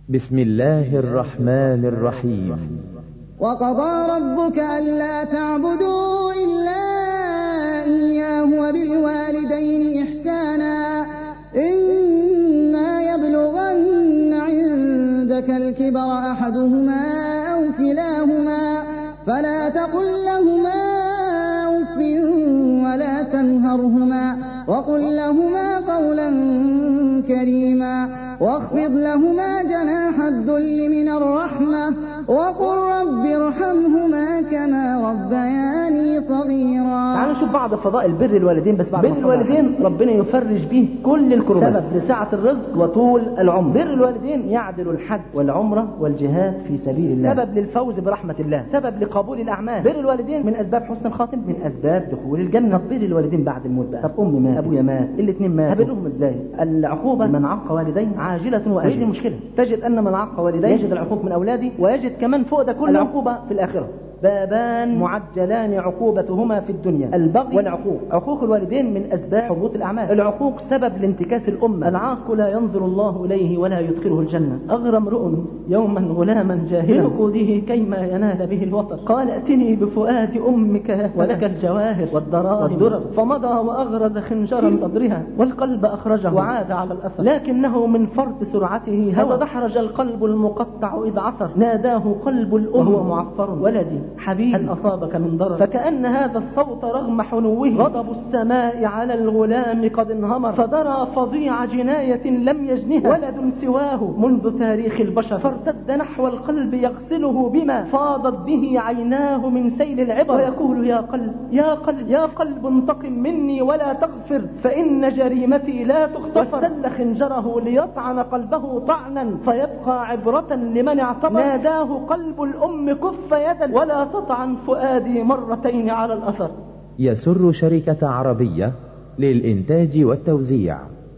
بسم الله الرحمن الرحيم وقضى ربك ألا تعبدوا إلا إياه وبالوالدين إحسانا إما يبلغن عندك الكبر أحدهما أو كلاهما فلا تقل لهما أف ولا تنهرهما وقل لهما قولا كريما واخفض لهما جناح الذل من الرحمة وقل رب ارحمهما كما ربياني صغيرا تعالوا نشوف بعض فضائل بر الوالدين بس بعد بر ما نصلي على الوالدين ربنا يفرج به كل الكربات سبب لسعة الرزق وطول العمر بر الوالدين يعدل الحج والعمرة والجهاد في سبيل الله سبب للفوز برحمة الله سبب لقبول الأعمال بر الوالدين من أسباب حسن الخاتم من أسباب دخول الجنة طب بر الوالدين بعد الموت بقى طب أمي مات أبويا مات الاثنين ماتوا هبرهم إزاي العقوبة من عق والديه عاجلة وأجلة دي المشكلة تجد أن من عق والديه يجد العقوق من أولاده ويجد كمان فوق ده كله العقوبة في الآخرة بابان معجلان عقوبتهما في الدنيا البغي والعقوق عقوق الوالدين من أسباب حبوط الأعمال العقوق سبب لانتكاس الأمة العاق لا ينظر الله إليه ولا يدخله الجنة أغرى امرؤ يوما غلاما جاهلا بنقوده كيما ينال به الوطن قال ائتني بفؤاد أمك ولك الجواهر والدراهم والدرر فمضى وأغرز خنجرا في صدرها والقلب أخرجه وعاد على الأثر لكنه من فرط سرعته هوى دحرج القلب المقطع إذ عثر ناداه قلب الأم وهو معفر ولدي حبيبي هل أصابك من ضرر فكأن هذا الصوت رغم حنوه غضب السماء على الغلام قد انهمر فدرى فظيع جناية لم يجنها ولد سواه منذ تاريخ البشر فارتد نحو القلب يغسله بما فاضت به عيناه من سيل العبر ويقول يا قلب يا قلب يا قلب انتقم مني ولا تغفر فإن جريمتي لا تغتفر واستل خنجره ليطعن قلبه طعنا فيبقى عبرة لمن اعتبر ناداه قلب الأم كف يدا ولا تطعن فؤادي مرتين على الأثر يسر شركة عربية للإنتاج والتوزيع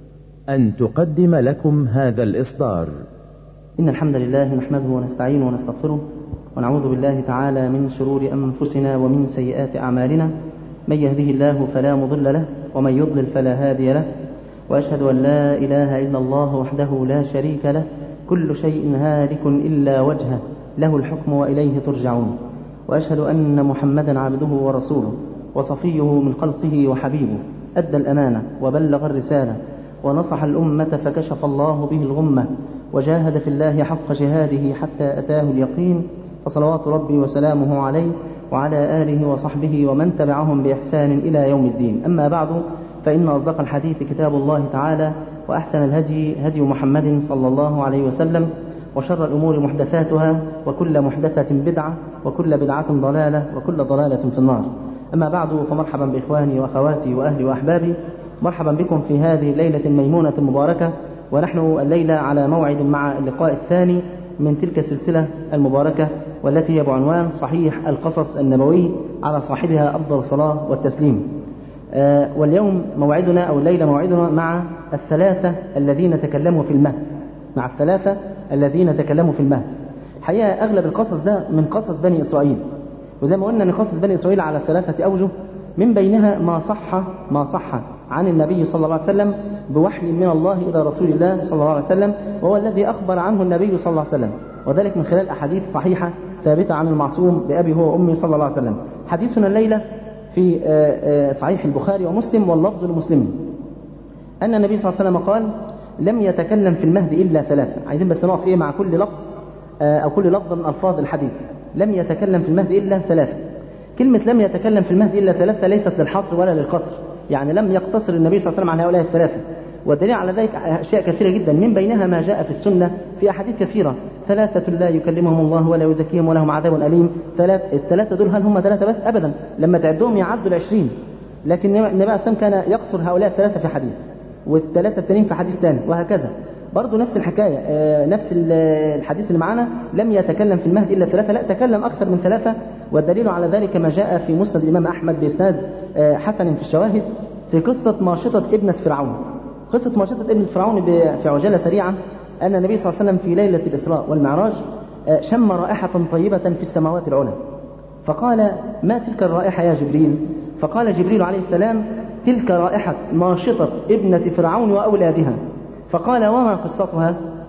أن تقدم لكم هذا الإصدار إن الحمد لله نحمده ونستعينه ونستغفره ونعوذ بالله تعالى من شرور أنفسنا ومن سيئات أعمالنا من يهده الله فلا مضل له ومن يضلل فلا هادي له وأشهد أن لا إله إلا الله وحده لا شريك له كل شيء هالك إلا وجهه له الحكم وإليه ترجعون وأشهد أن محمدا عبده ورسوله وصفيه من خلقه وحبيبه أدى الأمانة وبلغ الرسالة ونصح الأمة فكشف الله به الغمة وجاهد في الله حق جهاده حتى أتاه اليقين فصلوات ربي وسلامه عليه وعلى آله وصحبه ومن تبعهم بإحسان إلى يوم الدين أما بعد فإن أصدق الحديث كتاب الله تعالى وأحسن الهدي هدي محمد صلى الله عليه وسلم وشر الأمور محدثاتها وكل محدثة بدعة وكل بدعة ضلالة وكل ضلالة في النار أما بعد فمرحبا بإخواني وأخواتي وأهلي وأحبابي مرحبا بكم في هذه الليلة الميمونة المباركة ونحن الليلة على موعد مع اللقاء الثاني من تلك السلسلة المباركة والتي هي بعنوان صحيح القصص النبوي على صاحبها أفضل الصلاة والتسليم آه واليوم موعدنا أو الليلة موعدنا مع الثلاثة الذين تكلموا في المهد مع الثلاثة الذين تكلموا في المهد الحقيقة أغلب القصص ده من قصص بني إسرائيل وزي ما قلنا أن قصص بني إسرائيل على ثلاثة أوجه من بينها ما صح ما صح عن النبي صلى الله عليه وسلم بوحي من الله إلى رسول الله صلى الله عليه وسلم وهو الذي أخبر عنه النبي صلى الله عليه وسلم وذلك من خلال أحاديث صحيحة ثابتة عن المعصوم بأبي هو وأمي صلى الله عليه وسلم حديثنا الليلة في صحيح البخاري ومسلم واللفظ لمسلم أن النبي صلى الله عليه وسلم قال لم يتكلم في المهد إلا ثلاثة عايزين بس نقف إيه مع كل لفظ أو كل لفظ من ألفاظ الحديث لم يتكلم في المهد إلا ثلاثة كلمة لم يتكلم في المهد إلا ثلاثة ليست للحصر ولا للقصر يعني لم يقتصر النبي صلى الله عليه وسلم على هؤلاء الثلاثة والدليل على ذلك أشياء كثيرة جدا من بينها ما جاء في السنة في أحاديث كثيرة ثلاثة لا يكلمهم الله ولا يزكيهم ولهم عذاب أليم ثلاث الثلاثة دول هل هم ثلاثة بس أبدا لما تعدهم يعدوا العشرين لكن النبي عليه السلام كان يقصر هؤلاء الثلاثة في حديث والثلاثة التانيين في حديث ثاني وهكذا برضه نفس الحكاية آه نفس الحديث اللي معانا لم يتكلم في المهد إلا ثلاثة لا تكلم أكثر من ثلاثة والدليل على ذلك ما جاء في مسند الإمام أحمد بإسناد آه حسن في الشواهد في قصة ماشطة ابنة فرعون قصة ماشطة ابنة فرعون في عجالة سريعة أن النبي صلى الله عليه وسلم في ليلة الإسراء والمعراج آه شم رائحة طيبة في السماوات العلى فقال ما تلك الرائحة يا جبريل فقال جبريل عليه السلام تلك رائحة ماشطة ابنة فرعون وأولادها فقال وما قصتها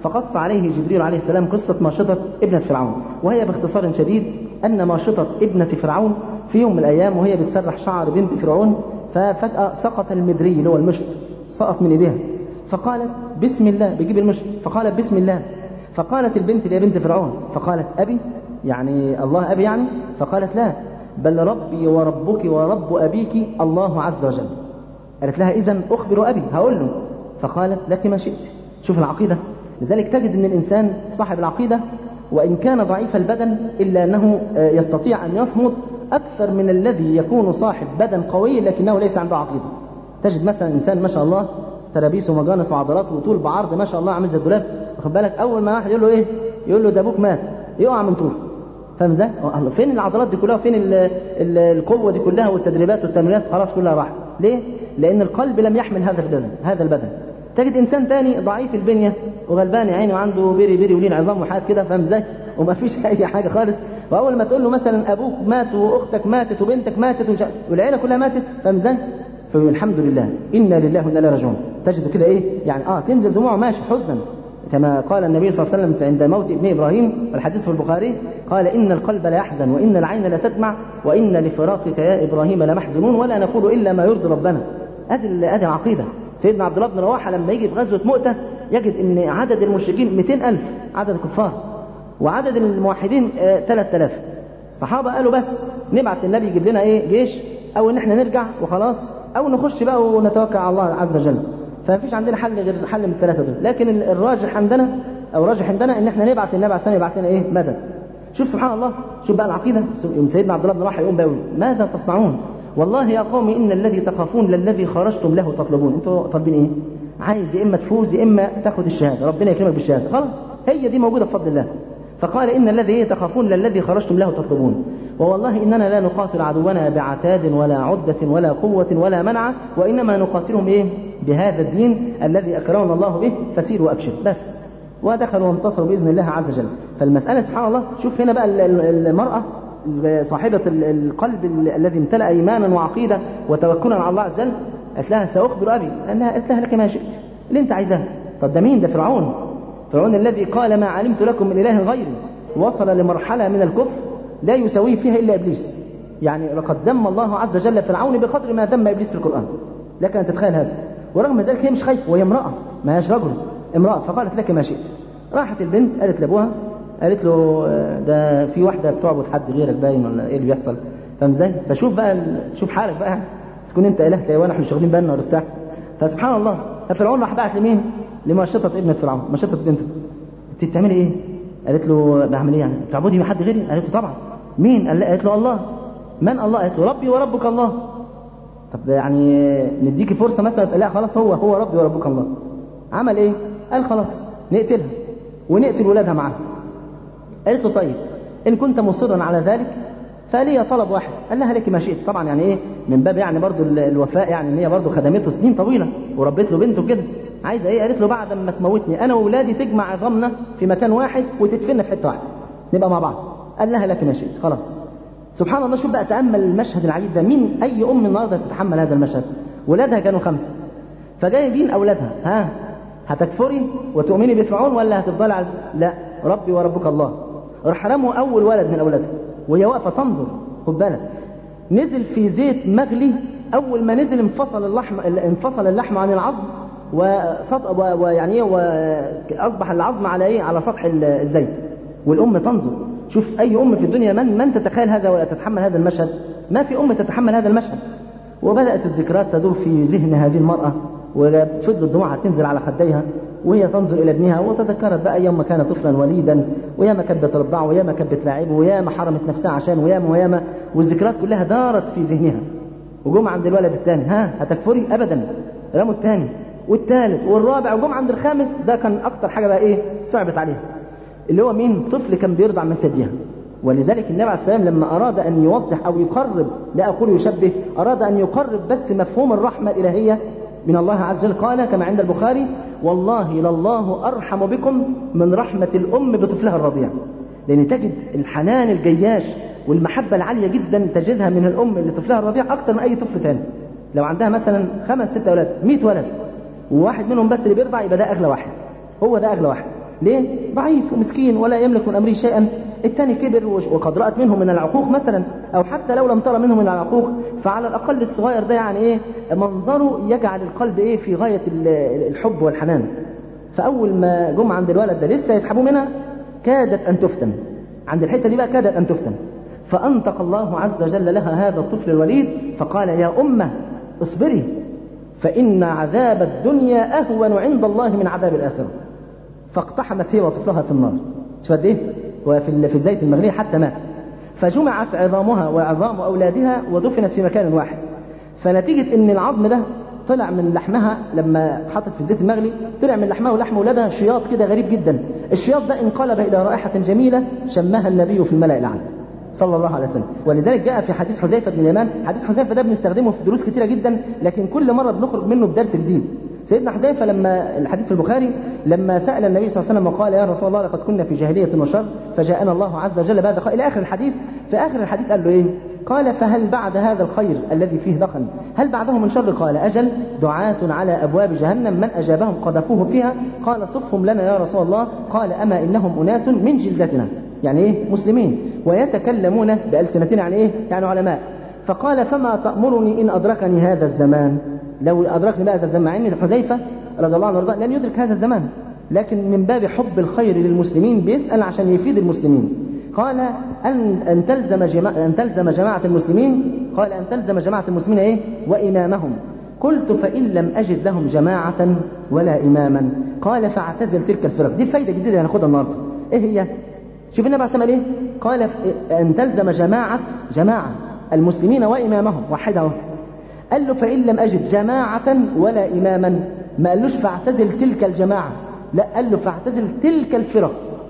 فقص عليه جبريل عليه السلام قصة ماشطة ابنة فرعون وهي باختصار شديد أن ماشطة ابنة فرعون في يوم من الأيام وهي بتسرح شعر بنت فرعون ففجأة سقط المدري اللي هو المشط سقط من إيديها فقالت بسم الله بيجيب المشط فقالت بسم الله فقالت البنت اللي هي بنت فرعون فقالت أبي يعني الله أبي يعني فقالت لا بل ربي وربك ورب أبيك الله عز وجل قالت لها إذا أخبر أبي هقول له فقالت لك ما شئت شوف العقيدة لذلك تجد أن الإنسان صاحب العقيدة وإن كان ضعيف البدن إلا أنه يستطيع أن يصمد أكثر من الذي يكون صاحب بدن قوي لكنه ليس عنده عقيدة تجد مثلا إنسان ما شاء الله ترابيس ومجانس وعضلات وطول بعرض ما شاء الله عامل زي الدولاب واخد بالك أول ما واحد يقول له إيه يقول له ده أبوك مات يقع من طول فاهم ازاي؟ فين العضلات دي كلها وفين ال ال القوه دي كلها والتدريبات والتمرينات خلاص كلها راحت ليه؟ لأن القلب لم يحمل هذا البدن هذا البدن تجد إنسان تاني ضعيف البنية وغلبان يا عيني وعنده بيري بيري ولين عظام وحاجات كده فاهم ازاي؟ وما فيش أي حاجة خالص وأول ما تقول له مثلا أبوك مات وأختك ماتت وبنتك ماتت ومش والعيلة كلها ماتت فاهم ازاي؟ فالحمد لله إنا لله وإنا إليه راجعون تجد كده إيه؟ يعني آه تنزل دموعه ماشي حزنا كما قال النبي صلى الله عليه وسلم عند موت ابن ابراهيم والحديث في البخاري قال ان القلب لا يحزن وان العين لا تدمع وان لفراقك يا ابراهيم لمحزنون ولا نقول الا ما يرضي ربنا ادي ادي العقيده سيدنا عبد الله بن رواحه لما يجي في غزوه مؤته يجد ان عدد المشركين 200000 عدد الكفار وعدد الموحدين 3000 الصحابه قالوا بس نبعت النبي يجيب لنا ايه جيش او ان احنا نرجع وخلاص او نخش بقى ونتوكل على الله عز وجل فمفيش عندنا حل غير حل من الثلاثه دول لكن الراجح عندنا او الراجح عندنا ان احنا نبعت النبي عليه السلام يبعت لنا ايه مدد شوف سبحان الله شوف بقى العقيده يوم سيدنا عبد الله بن رواحه يقوم بقى ماذا تصنعون والله يا قوم ان الذي تخافون للذي خرجتم له تطلبون انتوا طالبين ايه عايز يا اما تفوز يا اما تاخد الشهاده ربنا يكرمك بالشهاده خلاص هي دي موجوده بفضل الله فقال ان الذي تخافون للذي خرجتم له تطلبون ووالله اننا لا نقاتل عدونا بعتاد ولا عده ولا قوه ولا منع وانما نقاتلهم ايه بهذا الدين الذي أكرمنا الله به فسيروا وأبشر بس ودخلوا وانتصروا بإذن الله عز وجل فالمسألة سبحان الله شوف هنا بقى المرأة صاحبة القلب الذي امتلأ إيمانا وعقيدة وتوكلا على الله عز وجل قالت لها سأخبر أبي قال لها قالت لها لك ما شئت اللي أنت عايزاه طب ده مين ده فرعون فرعون الذي قال ما علمت لكم من إله غيري وصل لمرحلة من الكفر لا يساويه فيها إلا إبليس يعني لقد ذم الله عز وجل فرعون بقدر ما ذم إبليس في القرآن لك أن تتخيل هذا ورغم ذلك هي مش خايفة وهي امرأة ما هيش رجل امرأة فقالت لك ما شئت راحت البنت قالت لأبوها قالت له ده في واحدة بتعبد حد غيرك باين ولا ايه اللي بيحصل فاهم ازاي؟ فشوف بقى شوف حالك بقى تكون انت اله تايوان احنا مش واخدين بالنا ولا بتاع فسبحان الله فرعون راح بعت لمين؟ لماشطة ابنة فرعون ماشطة بنته انت بتعملي ايه؟ قالت له بعمل ايه يعني؟ بتعبدي حد غيري؟ قالت له طبعا مين؟ قالت له الله من الله؟ قالت له ربي وربك الله طب يعني نديكي فرصة مثلا لا خلاص هو هو ربي وربك الله عمل ايه قال خلاص نقتلها ونقتل ولادها معاها قالت له طيب ان كنت مصرا على ذلك فلي طلب واحد قال لها لك ما شئت طبعا يعني ايه من باب يعني برضو الوفاء يعني ان هي برضو خدمته سنين طويله وربت له بنته كده عايزه ايه قالت له بعد ما تموتني انا واولادي تجمع عظامنا في مكان واحد وتدفننا في حته واحده نبقى مع بعض قال لها لك ما شئت خلاص سبحان الله شوف بقى تأمل المشهد العجيب ده مين أي أم النهارده تتحمل هذا المشهد ولادها كانوا خمسة فجايبين أولادها ها هتكفري وتؤمني بفرعون ولا هتفضلي على لا ربي وربك الله راح رموا أول ولد من أولادها وهي واقفة تنظر خد بالك نزل في زيت مغلي أول ما نزل انفصل اللحم انفصل اللحم عن العظم وسط ويعني ايه واصبح العظم على ايه على سطح الزيت والام تنظر شوف أي أم في الدنيا من من تتخيل هذا ولا تتحمل هذا المشهد ما في أم تتحمل هذا المشهد وبدأت الذكريات تدور في ذهن هذه المرأة وفضلت دموعها تنزل على خديها وهي تنظر إلى ابنها وتذكرت بقى يوم ما كان طفلا وليدا وياما كانت بترضعه وياما كانت بتلاعبه وياما حرمت نفسها عشان وياما وياما والذكريات كلها دارت في ذهنها وجم عند الولد الثاني ها هتكفري أبدا رموا الثاني والثالث والرابع وجم عند الخامس ده كان أكتر حاجة بقى إيه صعبت عليها اللي هو مين طفل كان بيرضع من ثديها ولذلك النبي عليه السلام لما أراد أن يوضح أو يقرب لا أقول يشبه أراد أن يقرب بس مفهوم الرحمة الإلهية من الله عز وجل قال كما عند البخاري والله لله أرحم بكم من رحمة الأم بطفلها الرضيع لأن تجد الحنان الجياش والمحبة العالية جدا تجدها من الأم لطفلها الرضيع أكثر من أي طفل ثاني لو عندها مثلا خمس ست أولاد 100 ولد وواحد منهم بس اللي بيرضع يبقى ده أغلى واحد هو ده أغلى واحد ليه؟ ضعيف ومسكين ولا يملك من أمره شيئا الثاني كبر وقد رأت منه من العقوق مثلا أو حتى لو لم ترى منه من العقوق فعلى الأقل الصغير ده يعني إيه منظره يجعل القلب إيه في غاية الحب والحنان فأول ما جم عند الولد ده لسه يسحبوه منها كادت أن تفتن عند الحتة دي بقى كادت أن تفتن فأنطق الله عز وجل لها هذا الطفل الوليد فقال يا أمة اصبري فإن عذاب الدنيا أهون عند الله من عذاب الآخرة فاقتحمت هي وطفلها في النار شوف قد إيه وفي في الزيت المغلي حتى مات فجمعت عظامها وعظام أولادها ودفنت في مكان واحد فنتيجة إن العظم ده طلع من لحمها لما اتحطت في الزيت المغلي طلع من لحمها ولحم اولادها شياط كده غريب جدا الشياط ده انقلب الى رائحه جميله شمها النبي في الملا الاعلى صلى الله عليه وسلم ولذلك جاء في حديث حذيفه بن اليمان حديث حذيفه ده بنستخدمه في دروس كثيره جدا لكن كل مره بنخرج منه بدرس جديد سيدنا حذيفه لما الحديث في البخاري لما سال النبي صلى الله عليه وسلم وقال يا رسول الله لقد كنا في جاهليه وشر فجاءنا الله عز وجل بعد الى اخر الحديث في اخر الحديث قال له ايه قال فهل بعد هذا الخير الذي فيه دخن هل بعده من شر قال أجل دعاة على أبواب جهنم من أجابهم قذفوه فيها قال صفهم لنا يا رسول الله قال أما إنهم أناس من جلدتنا يعني إيه مسلمين ويتكلمون بألسنتنا يعني إيه يعني علماء فقال فما تأمرني إن أدركني هذا الزمان لو أدركني بقى هذا الزمان مع إن حذيفة رضي الله عنه وارضاه لن يدرك هذا الزمان لكن من باب حب الخير للمسلمين بيسأل عشان يفيد المسلمين قال أن أن تلزم جماعة أن تلزم جماعة المسلمين قال أن تلزم جماعة المسلمين إيه؟ وإمامهم قلت فإن لم أجد لهم جماعة ولا إماما قال فاعتزل تلك الفرق دي فايدة جديدة هناخدها النهارده إيه هي؟ شوف النبي عليه إيه؟ قال أن تلزم جماعة جماعة المسلمين وإمامهم وحده قال له فإن لم أجد جماعة ولا إماما ما قالوش فاعتزل تلك الجماعة لا قال له فاعتزل تلك الفرق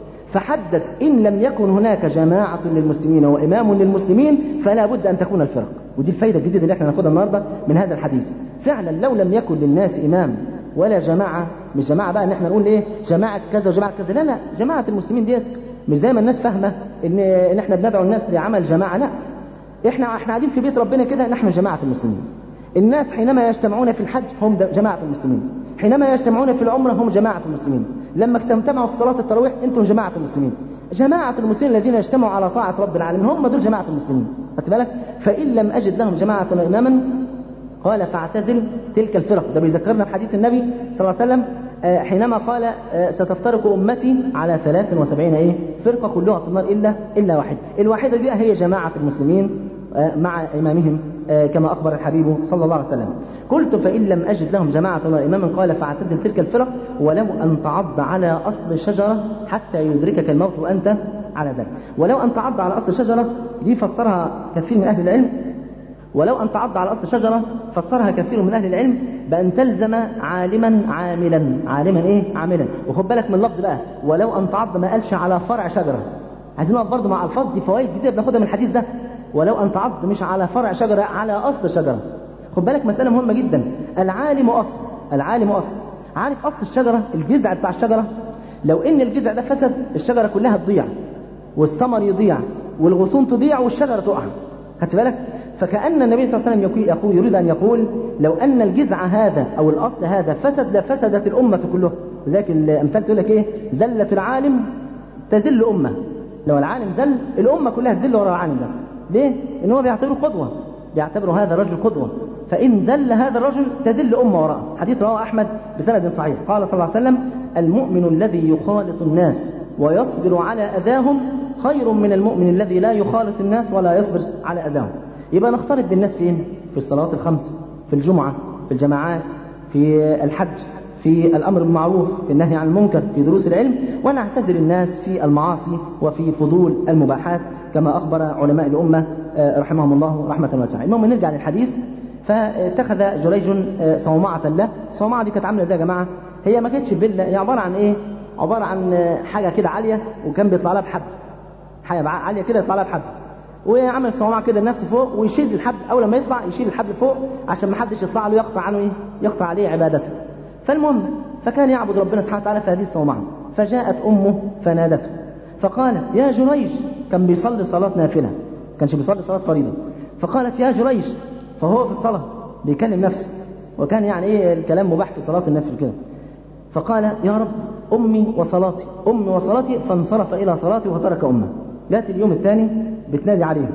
فحدد إن لم يكن هناك جماعة للمسلمين وإمام للمسلمين فلا بد أن تكون الفرق ودي الفايدة الجديدة اللي احنا ناخدها النهاردة من هذا الحديث فعلا لو لم يكن للناس إمام ولا جماعة مش جماعة بقى ان احنا نقول ايه جماعة كذا وجماعة كذا لا لا جماعة المسلمين ديت مش زي ما الناس فاهمة ان ان احنا بندعو الناس لعمل جماعة لا احنا احنا قاعدين في بيت ربنا كده نحن جماعة المسلمين الناس حينما يجتمعون في الحج هم جماعة المسلمين حينما يجتمعون في العمرة هم جماعة المسلمين لما تجتمعوا في صلاة التراويح انتم جماعة المسلمين جماعة المسلمين الذين اجتمعوا على طاعة رب العالمين هم دول جماعة المسلمين خدت بالك فإن لم أجد لهم جماعة وإماما قال فاعتزل تلك الفرق ده بيذكرنا بحديث النبي صلى الله عليه وسلم حينما قال ستفترق أمتي على 73 إيه فرقة كلها في النار إلا إلا واحد الواحدة دي هي جماعة المسلمين مع إمامهم كما أخبر الحبيب صلى الله عليه وسلم قلت فإن لم أجد لهم جماعة ولا إماما قال فاعتزل تلك الفرق ولو أن تعض على أصل شجرة حتى يدركك الموت وأنت على ذلك ولو أن تعض على أصل شجرة دي فسرها كثير من أهل العلم ولو أن تعض على أصل شجرة فسرها كثير من أهل العلم بأن تلزم عالما عاملا عالما إيه عاملا وخد بالك من اللفظ بقى ولو أن تعض ما قالش على فرع شجرة عايزين نقف برضه مع الفاظ دي فوائد جديدة بناخدها من الحديث ده ولو أن تعض مش على فرع شجرة على أصل شجرة خد بالك مسألة مهمة جدا العالم أصل العالم أصل عارف أصل الشجرة الجذع بتاع الشجرة لو إن الجذع ده فسد الشجرة كلها تضيع والثمر يضيع والغصون تضيع والشجرة تقع خدت بالك فكأن النبي صلى الله عليه وسلم يقول يريد أن يقول لو أن الجذع هذا أو الأصل هذا فسد لفسدت الأمة كلها لذلك الأمثال تقول لك إيه زلة العالم تزل أمة لو العالم زل الأمة كلها تزل وراء العالم ده ليه؟ إن هو بيعتبره قدوة بيعتبر هذا الرجل قدوة فإن زل هذا الرجل تزل أمة وراءه حديث رواه أحمد بسند صحيح قال صلى الله عليه وسلم المؤمن الذي يخالط الناس ويصبر على أذاهم خير من المؤمن الذي لا يخالط الناس ولا يصبر على أذاهم يبقى نختلط بالناس فين؟ في الصلوات الخمس في الجمعة في الجماعات في الحج في الأمر بالمعروف في النهي عن المنكر في دروس العلم ونعتزل الناس في المعاصي وفي فضول المباحات كما أخبر علماء الأمة رحمهم الله رحمة واسعة المهم نرجع للحديث فاتخذ جريج صومعة له الصومعة دي كانت عاملة ازاي يا جماعة هي ما كانتش فيلا هي عبارة عن ايه عبارة عن حاجة كده عالية وكان بيطلع لها بحب حاجة عالية كده يطلع لها بحب وعمل صومعة كده لنفسه فوق ويشيل الحبل أول ما يطلع يشيل الحبل فوق عشان ما حدش يطلع له يقطع عنه ايه يقطع عليه عبادته فالمهم فكان يعبد ربنا سبحانه وتعالى في هذه الصومعة فجاءت أمه فنادته فقالت يا جريج كان بيصلي صلاة نافلة كانش بيصلي صلاة فريضة فقالت يا جريج فهو في الصلاة بيكلم نفسه وكان يعني ايه الكلام مباح في صلاة النفل كده فقال يا رب أمي وصلاتي أمي وصلاتي فانصرف إلى صلاتي وترك أمه جاءت اليوم الثاني بتنادي عليه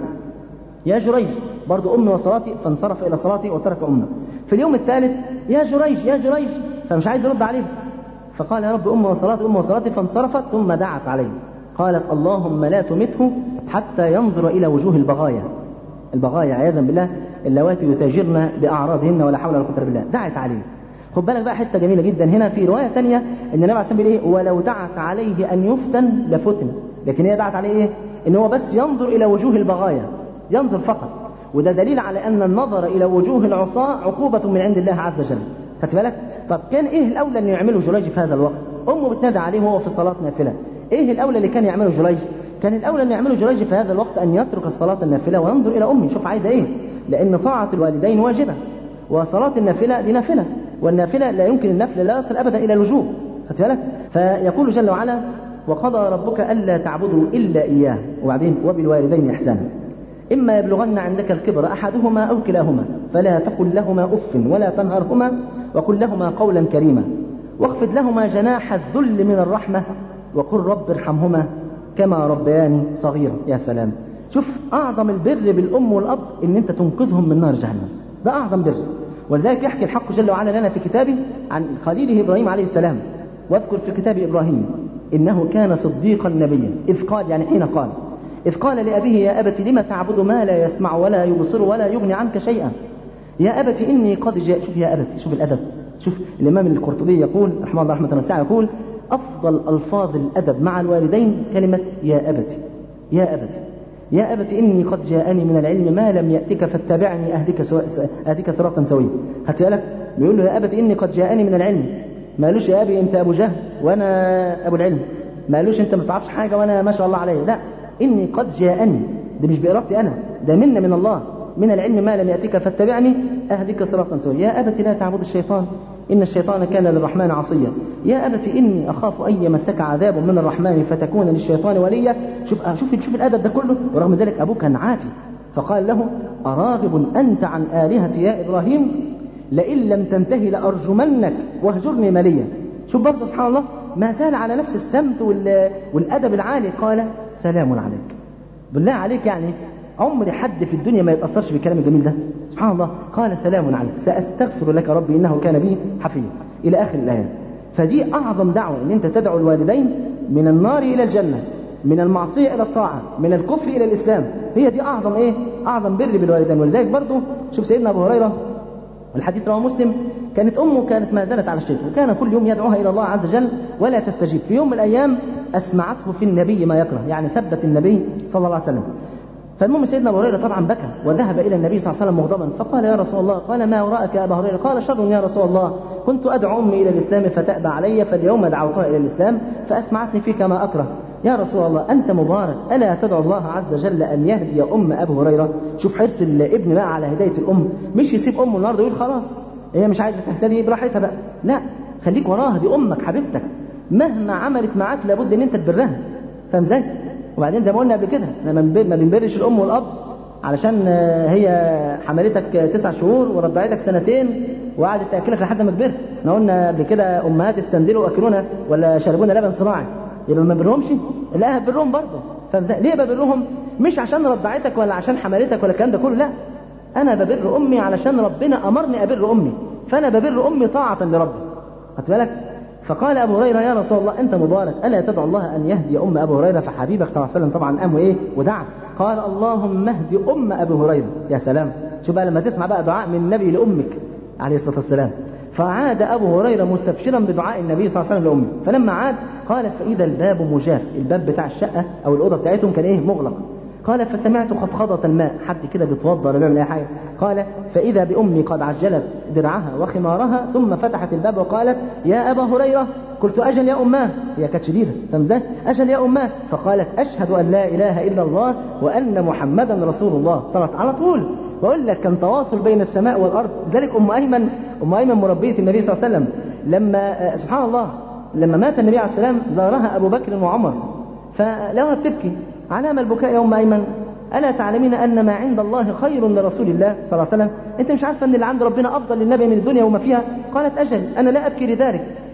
يا جريج برضو أمي وصلاتي فانصرف إلى صلاتي وترك أمه في اليوم الثالث يا جريج يا جريج فمش عايز يرد عليه فقال يا رب أمي وصلاتي أمي وصلاتي فانصرفت ثم دعت عليه قالت اللهم لا تمته حتى ينظر إلى وجوه البغايا البغايا عياذا بالله اللواتي يتاجرن بأعراضهن ولا حول ولا قوة إلا بالله دعت عليه خد بالك بقى حته جميله جدا هنا في روايه ثانيه ان النبي عليه الصلاه والسلام ايه ولو دعت عليه ان يفتن لفتن لكن هي دعت عليه ايه ان هو بس ينظر الى وجوه البغايا ينظر فقط وده دليل على ان النظر الى وجوه العصاة عقوبه من عند الله عز وجل خدت بالك طب كان ايه الاولى انه يعمله جريج في هذا الوقت امه بتنادى عليه وهو في صلاه نافله ايه الاولى اللي كان يعمله جريج كان الاولى ان يعمله جريج في هذا الوقت ان يترك الصلاه النافله وينظر الى امه شوف عايزه ايه لان طاعه الوالدين واجبه وصلاه النافله دي نافله والنافلة لا يمكن النفل لا يصل أبدا إلى الوجوب خدت بالك فيقول جل وعلا وقضى ربك ألا تعبدوا إلا إياه وبعدين وبالوالدين إحسانا إما يبلغن عندك الكبر أحدهما أو كلاهما فلا تقل لهما أف ولا تنهرهما وقل لهما قولا كريما واخفض لهما جناح الذل من الرحمة وقل رب ارحمهما كما ربياني صغيرا يا سلام شوف أعظم البر بالأم والأب إن أنت تنقذهم من نار جهنم ده أعظم بر ولذلك يحكي الحق جل وعلا لنا في كتابه عن خليله إبراهيم عليه السلام واذكر في كتاب إبراهيم إنه كان صديقا نبيا إذ قال يعني حين قال إذ قال لأبيه يا أبت لم تعبد ما لا يسمع ولا يبصر ولا يغني عنك شيئا يا أبت إني قد جاء شوف يا أبت شوف الأدب شوف الإمام القرطبي يقول رحمه الله رحمة واسعة يقول أفضل ألفاظ الأدب مع الوالدين كلمة يا أبت يا أبت يا أبت إني قد جاءني من العلم ما لم يأتك فاتبعني أهدك, سو... أهدك صراطا سويا هات بالك بيقول له يا أبت إني قد جاءني من العلم ما قالوش يا أبي أنت أبو جهل وأنا أبو العلم ما قالوش أنت ما تعرفش حاجة وأنا ما شاء الله علي لا إني قد جاءني ده مش بإرادتي أنا ده منة من الله من العلم ما لم يأتك فاتبعني أهدك صراطا سويا يا أبت لا تعبد الشيطان إن الشيطان كان للرحمن عصيا يا أبت إني أخاف أن يمسك عذاب من الرحمن فتكون للشيطان وليا شوف شوف شوف الأدب ده كله ورغم ذلك أبوه كان عاتي فقال له أراغب أنت عن آلهتي يا إبراهيم لئن لم تنتهي لأرجمنك واهجرني مليا شوف برضه سبحان الله ما زال على نفس السمت والأدب العالي قال سلام عليك بالله عليك يعني عمر حد في الدنيا ما يتأثرش بالكلام الجميل ده سبحان الله قال سلام عليك سأستغفر لك ربي إنه كان بي حفيظ إلى آخر الآيات فدي أعظم دعوة إن أنت تدعو الوالدين من النار إلى الجنة من المعصية إلى الطاعة من الكفر إلى الإسلام هي دي أعظم إيه أعظم بر بالوالدين ولذلك برضه شوف سيدنا أبو هريرة الحديث رواه مسلم كانت أمه كانت ما زالت على الشرك وكان كل يوم يدعوها إلى الله عز وجل ولا تستجيب في يوم من الأيام أسمعته في النبي ما يكره يعني سبت النبي صلى الله عليه وسلم فالمهم سيدنا ابو هريره طبعا بكى وذهب الى النبي صلى الله عليه وسلم مغضبا فقال يا رسول الله قال ما وراءك يا ابا هريره قال شر يا رسول الله كنت ادعو امي الى الاسلام فتابى علي فاليوم دعوتها الى الاسلام فاسمعتني فيك ما اكره يا رسول الله انت مبارك الا تدعو الله عز وجل ان يهدي ام ابو هريره شوف حرص الابن بقى على هدايه الام مش يسيب امه النهارده يقول خلاص هي مش عايزه تهتدي براحتها بقى لا خليك وراها دي امك حبيبتك مهما عملت معاك لابد ان انت تبرها فاهم ازاي وبعدين زي ما قلنا قبل كده ما بنبرش الام والاب علشان هي حملتك تسع شهور ورضعتك سنتين وقعدت تاكلك لحد ما كبرت احنا قلنا قبل كده امهات استندلوا واكلونا ولا شربونا لبن صناعي يبقى ما برهمش لا برهم برضه فاهم ليه ببرهم مش عشان رضعتك ولا عشان حملتك ولا الكلام ده كله لا انا ببر امي علشان ربنا امرني ابر امي فانا ببر امي طاعه لربي خدت بالك فقال ابو هريره يا رسول الله انت مبارك الا تدعو الله ان يهدي ام ابو هريره فحبيبك صلى الله عليه وسلم طبعا قام وايه ودعا قال اللهم اهد ام ابي هريره يا سلام شوف بقى لما تسمع بقى دعاء من النبي لامك عليه الصلاه والسلام فعاد ابو هريره مستبشرا بدعاء النبي صلى الله عليه وسلم لامه فلما عاد قال فاذا الباب مجاف الباب بتاع الشقه او الاوضه بتاعتهم كان ايه مغلق قال فسمعت خفخضة الماء حد كده بيتوضى ولا بيعمل اي حاجه قال فاذا بامي قد عجلت درعها وخمارها ثم فتحت الباب وقالت يا ابا هريره قلت اجل يا اماه هي كانت شديده فمزه اجل يا اماه فقالت اشهد ان لا اله الا الله وان محمدا رسول الله صلى الله عليه طول بقول لك كان تواصل بين السماء والارض ذلك ام ايمن ام ايمن مربيه النبي صلى الله عليه وسلم لما سبحان الله لما مات النبي عليه السلام زارها ابو بكر وعمر فلوها بتبكي علام البكاء يا ام ايمن الا تعلمين ان ما عند الله خير لرسول الله صلى الله عليه وسلم انت مش عارفه ان اللي عند ربنا افضل للنبي من الدنيا وما فيها قالت اجل انا لا ابكي لذلك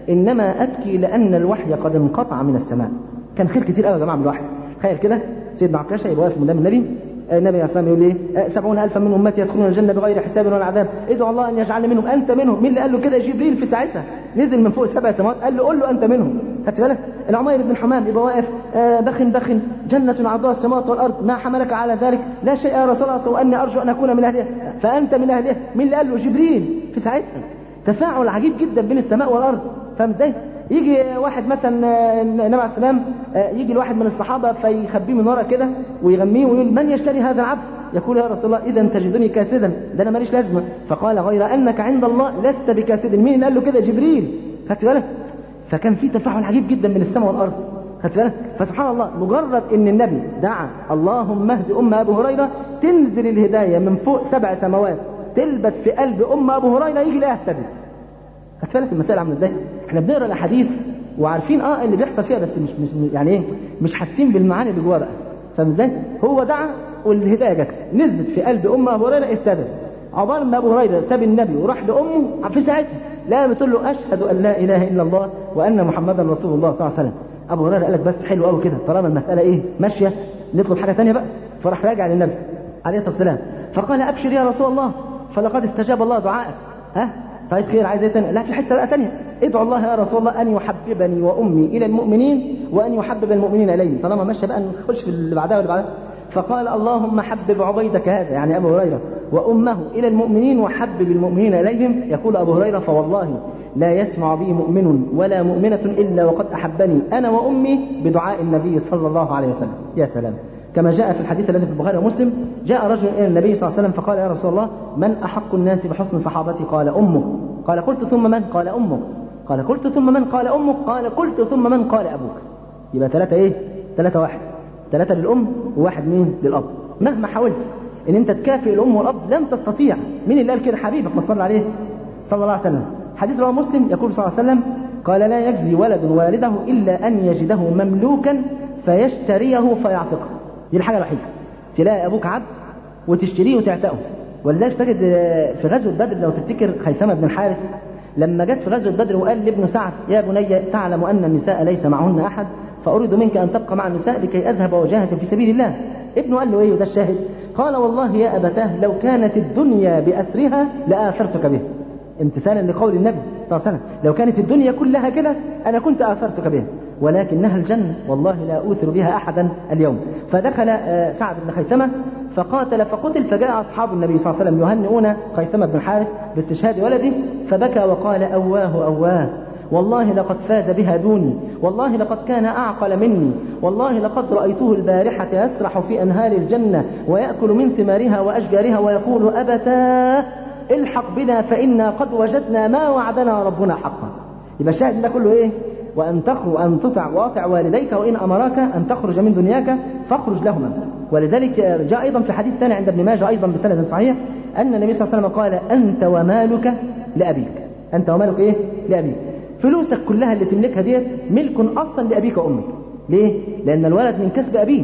إنما أبكي لأن الوحي قد انقطع من السماء كان خير كتير قوي يا جماعة من الوحي تخيل كده سيدنا عكاشة يبقى واقف قدام النبي النبي عليه الصلاه والسلام يقول ايه سبعون ألفا من أمتي يدخلون الجنة بغير حساب ولا عذاب ادعو الله أن يجعلني منهم أنت منهم مين اللي قال له كده جبريل في ساعتها نزل من فوق سبع سماوات قال له قول له أنت منهم خدت بالك العمير بن حمام يبقى واقف آه بخن بخن جنة عرضها السماوات والأرض ما حملك على ذلك لا شيء يا رسول الله سوى أني أرجو أن أكون من أهلها فأنت من أهلها مين اللي قال له جبريل في ساعتها تفاعل عجيب جدا بين السماء والأرض فاهم ازاي يجي واحد مثلا النبي عليه السلام يجي الواحد من الصحابه فيخبيه من ورا كده ويغميه ويقول من يشتري هذا العبد يقول يا رسول الله اذا تجدني كاسدا ده انا ماليش لازمه فقال غير انك عند الله لست بكاسد مين قال له كده جبريل خدت بالك فكان في تفاعل عجيب جدا بين السماء والارض خدت بالك فسبحان الله مجرد ان النبي دعا اللهم اهد ام ابو هريره تنزل الهدايه من فوق سبع سماوات تلبت في قلب ام ابو هريره يجي لها اهتدت خدت بالك المسائل عامله ازاي احنا بنقرا الاحاديث وعارفين اه اللي بيحصل فيها بس مش مش يعني ايه مش حاسين بالمعاني اللي جواها بقى فاهم ازاي هو دعا والهدايه جت نزلت في قلب ام ابو هريره اهتدت عقبال ما ابو هريره ساب النبي وراح لامه في ساعتها لا بتقول له اشهد ان لا اله الا الله وان محمدا رسول الله صلى الله عليه وسلم ابو هريره قال لك بس حلو قوي كده طالما المساله ايه ماشيه نطلب حاجه ثانيه بقى فراح راجع للنبي عليه الصلاه والسلام فقال ابشر يا رسول الله فلقد استجاب الله دعائك ها طيب خير عايز ايه تاني لا في حته بقى تانيه ادعو الله يا رسول الله ان يحببني وامي الى المؤمنين وان يحبب المؤمنين الي طالما ماشيه بقى نخش في اللي بعدها واللي بعدها فقال اللهم حبب عبيدك هذا يعني ابو هريره وامه الى المؤمنين وحبب المؤمنين اليهم يقول ابو هريره فوالله لا يسمع بي مؤمن ولا مؤمنه الا وقد احبني انا وامي بدعاء النبي صلى الله عليه وسلم يا سلام كما جاء في الحديث الذي في البخاري ومسلم جاء رجل الى النبي صلى الله عليه وسلم فقال يا رسول الله من احق الناس بحسن صحابتي قال امك قال قلت ثم من قال امك قال قلت ثم من قال امك قال قلت ثم من قال ابوك يبقى ثلاثه ايه ثلاثه واحد ثلاثه للام وواحد مين للاب مهما حاولت ان انت تكافئ الام والاب لم تستطيع مين اللي قال كده حبيبك ما تصلي عليه صلى الله عليه وسلم حديث رواه مسلم يقول صلى الله عليه وسلم قال لا يجزي ولد والده الا ان يجده مملوكا فيشتريه فيعتقه دي الحاجه الوحيده تلاقي ابوك عبد وتشتريه وتعتقه ولذلك تجد في غزوه بدر لو تفتكر خيثمه بن الحارث لما جت في غزوه بدر وقال لابن سعد يا بني تعلم ان النساء ليس معهن احد فاريد منك ان تبقى مع النساء لكي اذهب واجاهد في سبيل الله ابنه قال له ايه وده الشاهد قال والله يا ابتاه لو كانت الدنيا باسرها لاثرتك به امتثالا لقول النبي صلى الله عليه وسلم لو كانت الدنيا كلها كده انا كنت اثرتك بها ولكنها الجنة والله لا أوثر بها أحدا اليوم فدخل سعد بن خيثمة فقاتل فقتل فجاء أصحاب النبي صلى الله عليه وسلم يهنئون خيثمة بن الحارث باستشهاد ولده فبكى وقال أواه أواه والله لقد فاز بها دوني والله لقد كان أعقل مني والله لقد رأيته البارحة يسرح في أنهار الجنة ويأكل من ثمارها وأشجارها ويقول أبتاه الحق بنا فإنا قد وجدنا ما وعدنا ربنا حقا يبقى الشاهد ده كله إيه وأن تخرج أن تطع وأطع والديك وإن أمراك أن تخرج من دنياك فاخرج لهما ولذلك جاء أيضا في حديث ثاني عند ابن ماجه أيضا بسند صحيح أن النبي صلى الله عليه وسلم قال أنت ومالك لأبيك أنت ومالك إيه لأبيك فلوسك كلها اللي تملكها ديت ملك أصلا لأبيك وأمك ليه؟ لأن الولد من كسب أبيه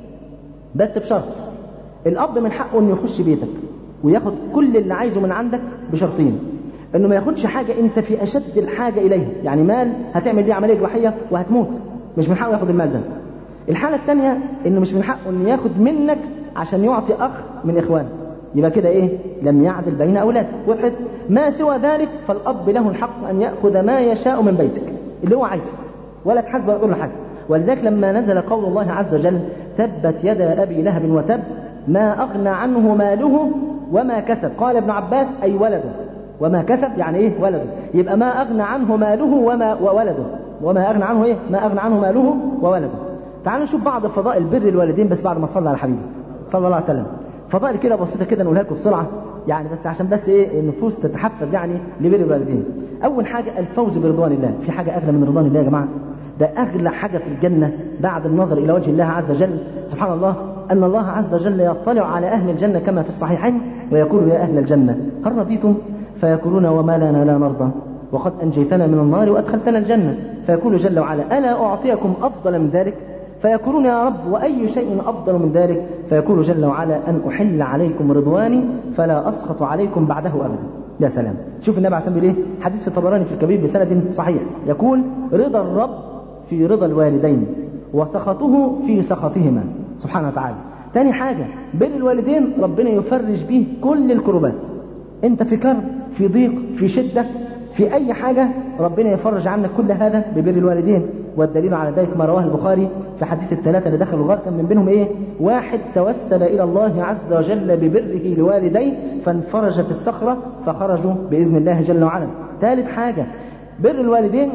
بس بشرط الأب من حقه أنه يخش بيتك وياخد كل اللي عايزه من عندك بشرطين انه ما ياخدش حاجه انت في اشد الحاجه اليها يعني مال هتعمل بيه عمليه جراحيه وهتموت مش من حقه ياخد المال ده الحاله الثانيه انه مش من حقه انه ياخد منك عشان يعطي اخ من اخوانك يبقى كده ايه لم يعدل بين اولاده وضحت ما سوى ذلك فالاب له الحق ان ياخذ ما يشاء من بيتك اللي هو عايزه ولا تحاسبه ولا تقول له حاجه ولذلك لما نزل قول الله عز وجل تبت يدا ابي لهب وتب ما اغنى عنه ماله وما كسب قال ابن عباس اي ولده وما كسب يعني ايه ولده يبقى ما اغنى عنه ماله وما وولده وما اغنى عنه ايه ما اغنى عنه ماله وولده تعالوا نشوف بعض فضائل بر الوالدين بس بعد ما صلى على حبيبي صلى الله عليه وسلم فضائل كده بسيطه كده نقولها لكم بسرعه يعني بس عشان بس ايه النفوس تتحفز يعني لبر الوالدين اول حاجه الفوز برضوان الله في حاجه اغلى من رضوان الله يا جماعه ده اغلى حاجه في الجنه بعد النظر الى وجه الله عز وجل سبحان الله ان الله عز وجل يطلع على اهل الجنه كما في الصحيحين ويقول يا اهل الجنه هل رضيتم فيقولون وما لنا لا نرضى وقد أنجيتنا من النار وأدخلتنا الجنة فيقول جل وعلا ألا أعطيكم أفضل من ذلك فيقولون يا رب وأي شيء أفضل من ذلك فيقول جل وعلا أن أحل عليكم رضواني فلا أسخط عليكم بعده أبدا يا سلام شوف النبي عليه الصلاه والسلام بيقول ايه حديث في الطبراني في الكبير بسند صحيح يقول رضا الرب في رضا الوالدين وسخطه في سخطهما سبحانه وتعالى تاني حاجة بر الوالدين ربنا يفرج به كل الكربات انت في كرب في ضيق في شدة في أي حاجة ربنا يفرج عنك كل هذا ببر الوالدين والدليل على ذلك ما رواه البخاري في حديث الثلاثة اللي دخلوا الغار كان من بينهم إيه؟ واحد توسل إلى الله عز وجل ببره لوالديه فانفرجت الصخرة فخرجوا بإذن الله جل وعلا. ثالث حاجة بر الوالدين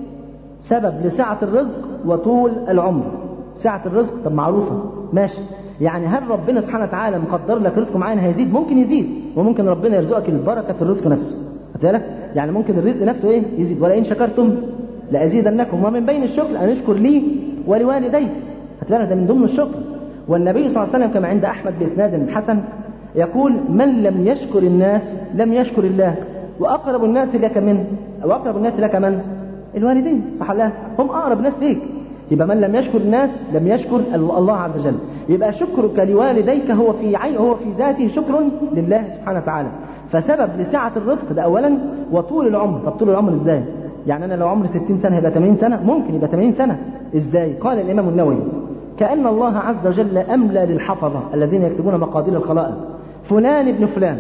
سبب لسعة الرزق وطول العمر. سعة الرزق طب معروفة ماشي يعني هل ربنا سبحانه وتعالى مقدر لك رزق معين هيزيد ممكن يزيد وممكن ربنا يرزقك البركة في الرزق نفسه بالك يعني ممكن الرزق نفسه ايه يزيد ولئن شكرتم لأزيدنكم ومن بين الشكر أن يشكر لي ولوالدي هتلاقي ده من ضمن الشكر والنبي صلى الله عليه وسلم كما عند أحمد بإسناد حسن يقول من لم يشكر الناس لم يشكر الله وأقرب الناس لك من وأقرب الناس لك من الوالدين صح الله هم أقرب ناس ليك يبقى من لم يشكر الناس لم يشكر الله عز وجل يبقى شكرك لوالديك هو في عين هو في ذاته شكر لله سبحانه وتعالى فسبب لسعة الرزق ده أولا وطول العمر طب طول العمر إزاي يعني أنا لو عمري 60 سنة هيبقى 80 سنة ممكن يبقى 80 سنة إزاي قال الإمام النووي كأن الله عز وجل أملى للحفظة الذين يكتبون مقادير الخلائق فلان ابن فلان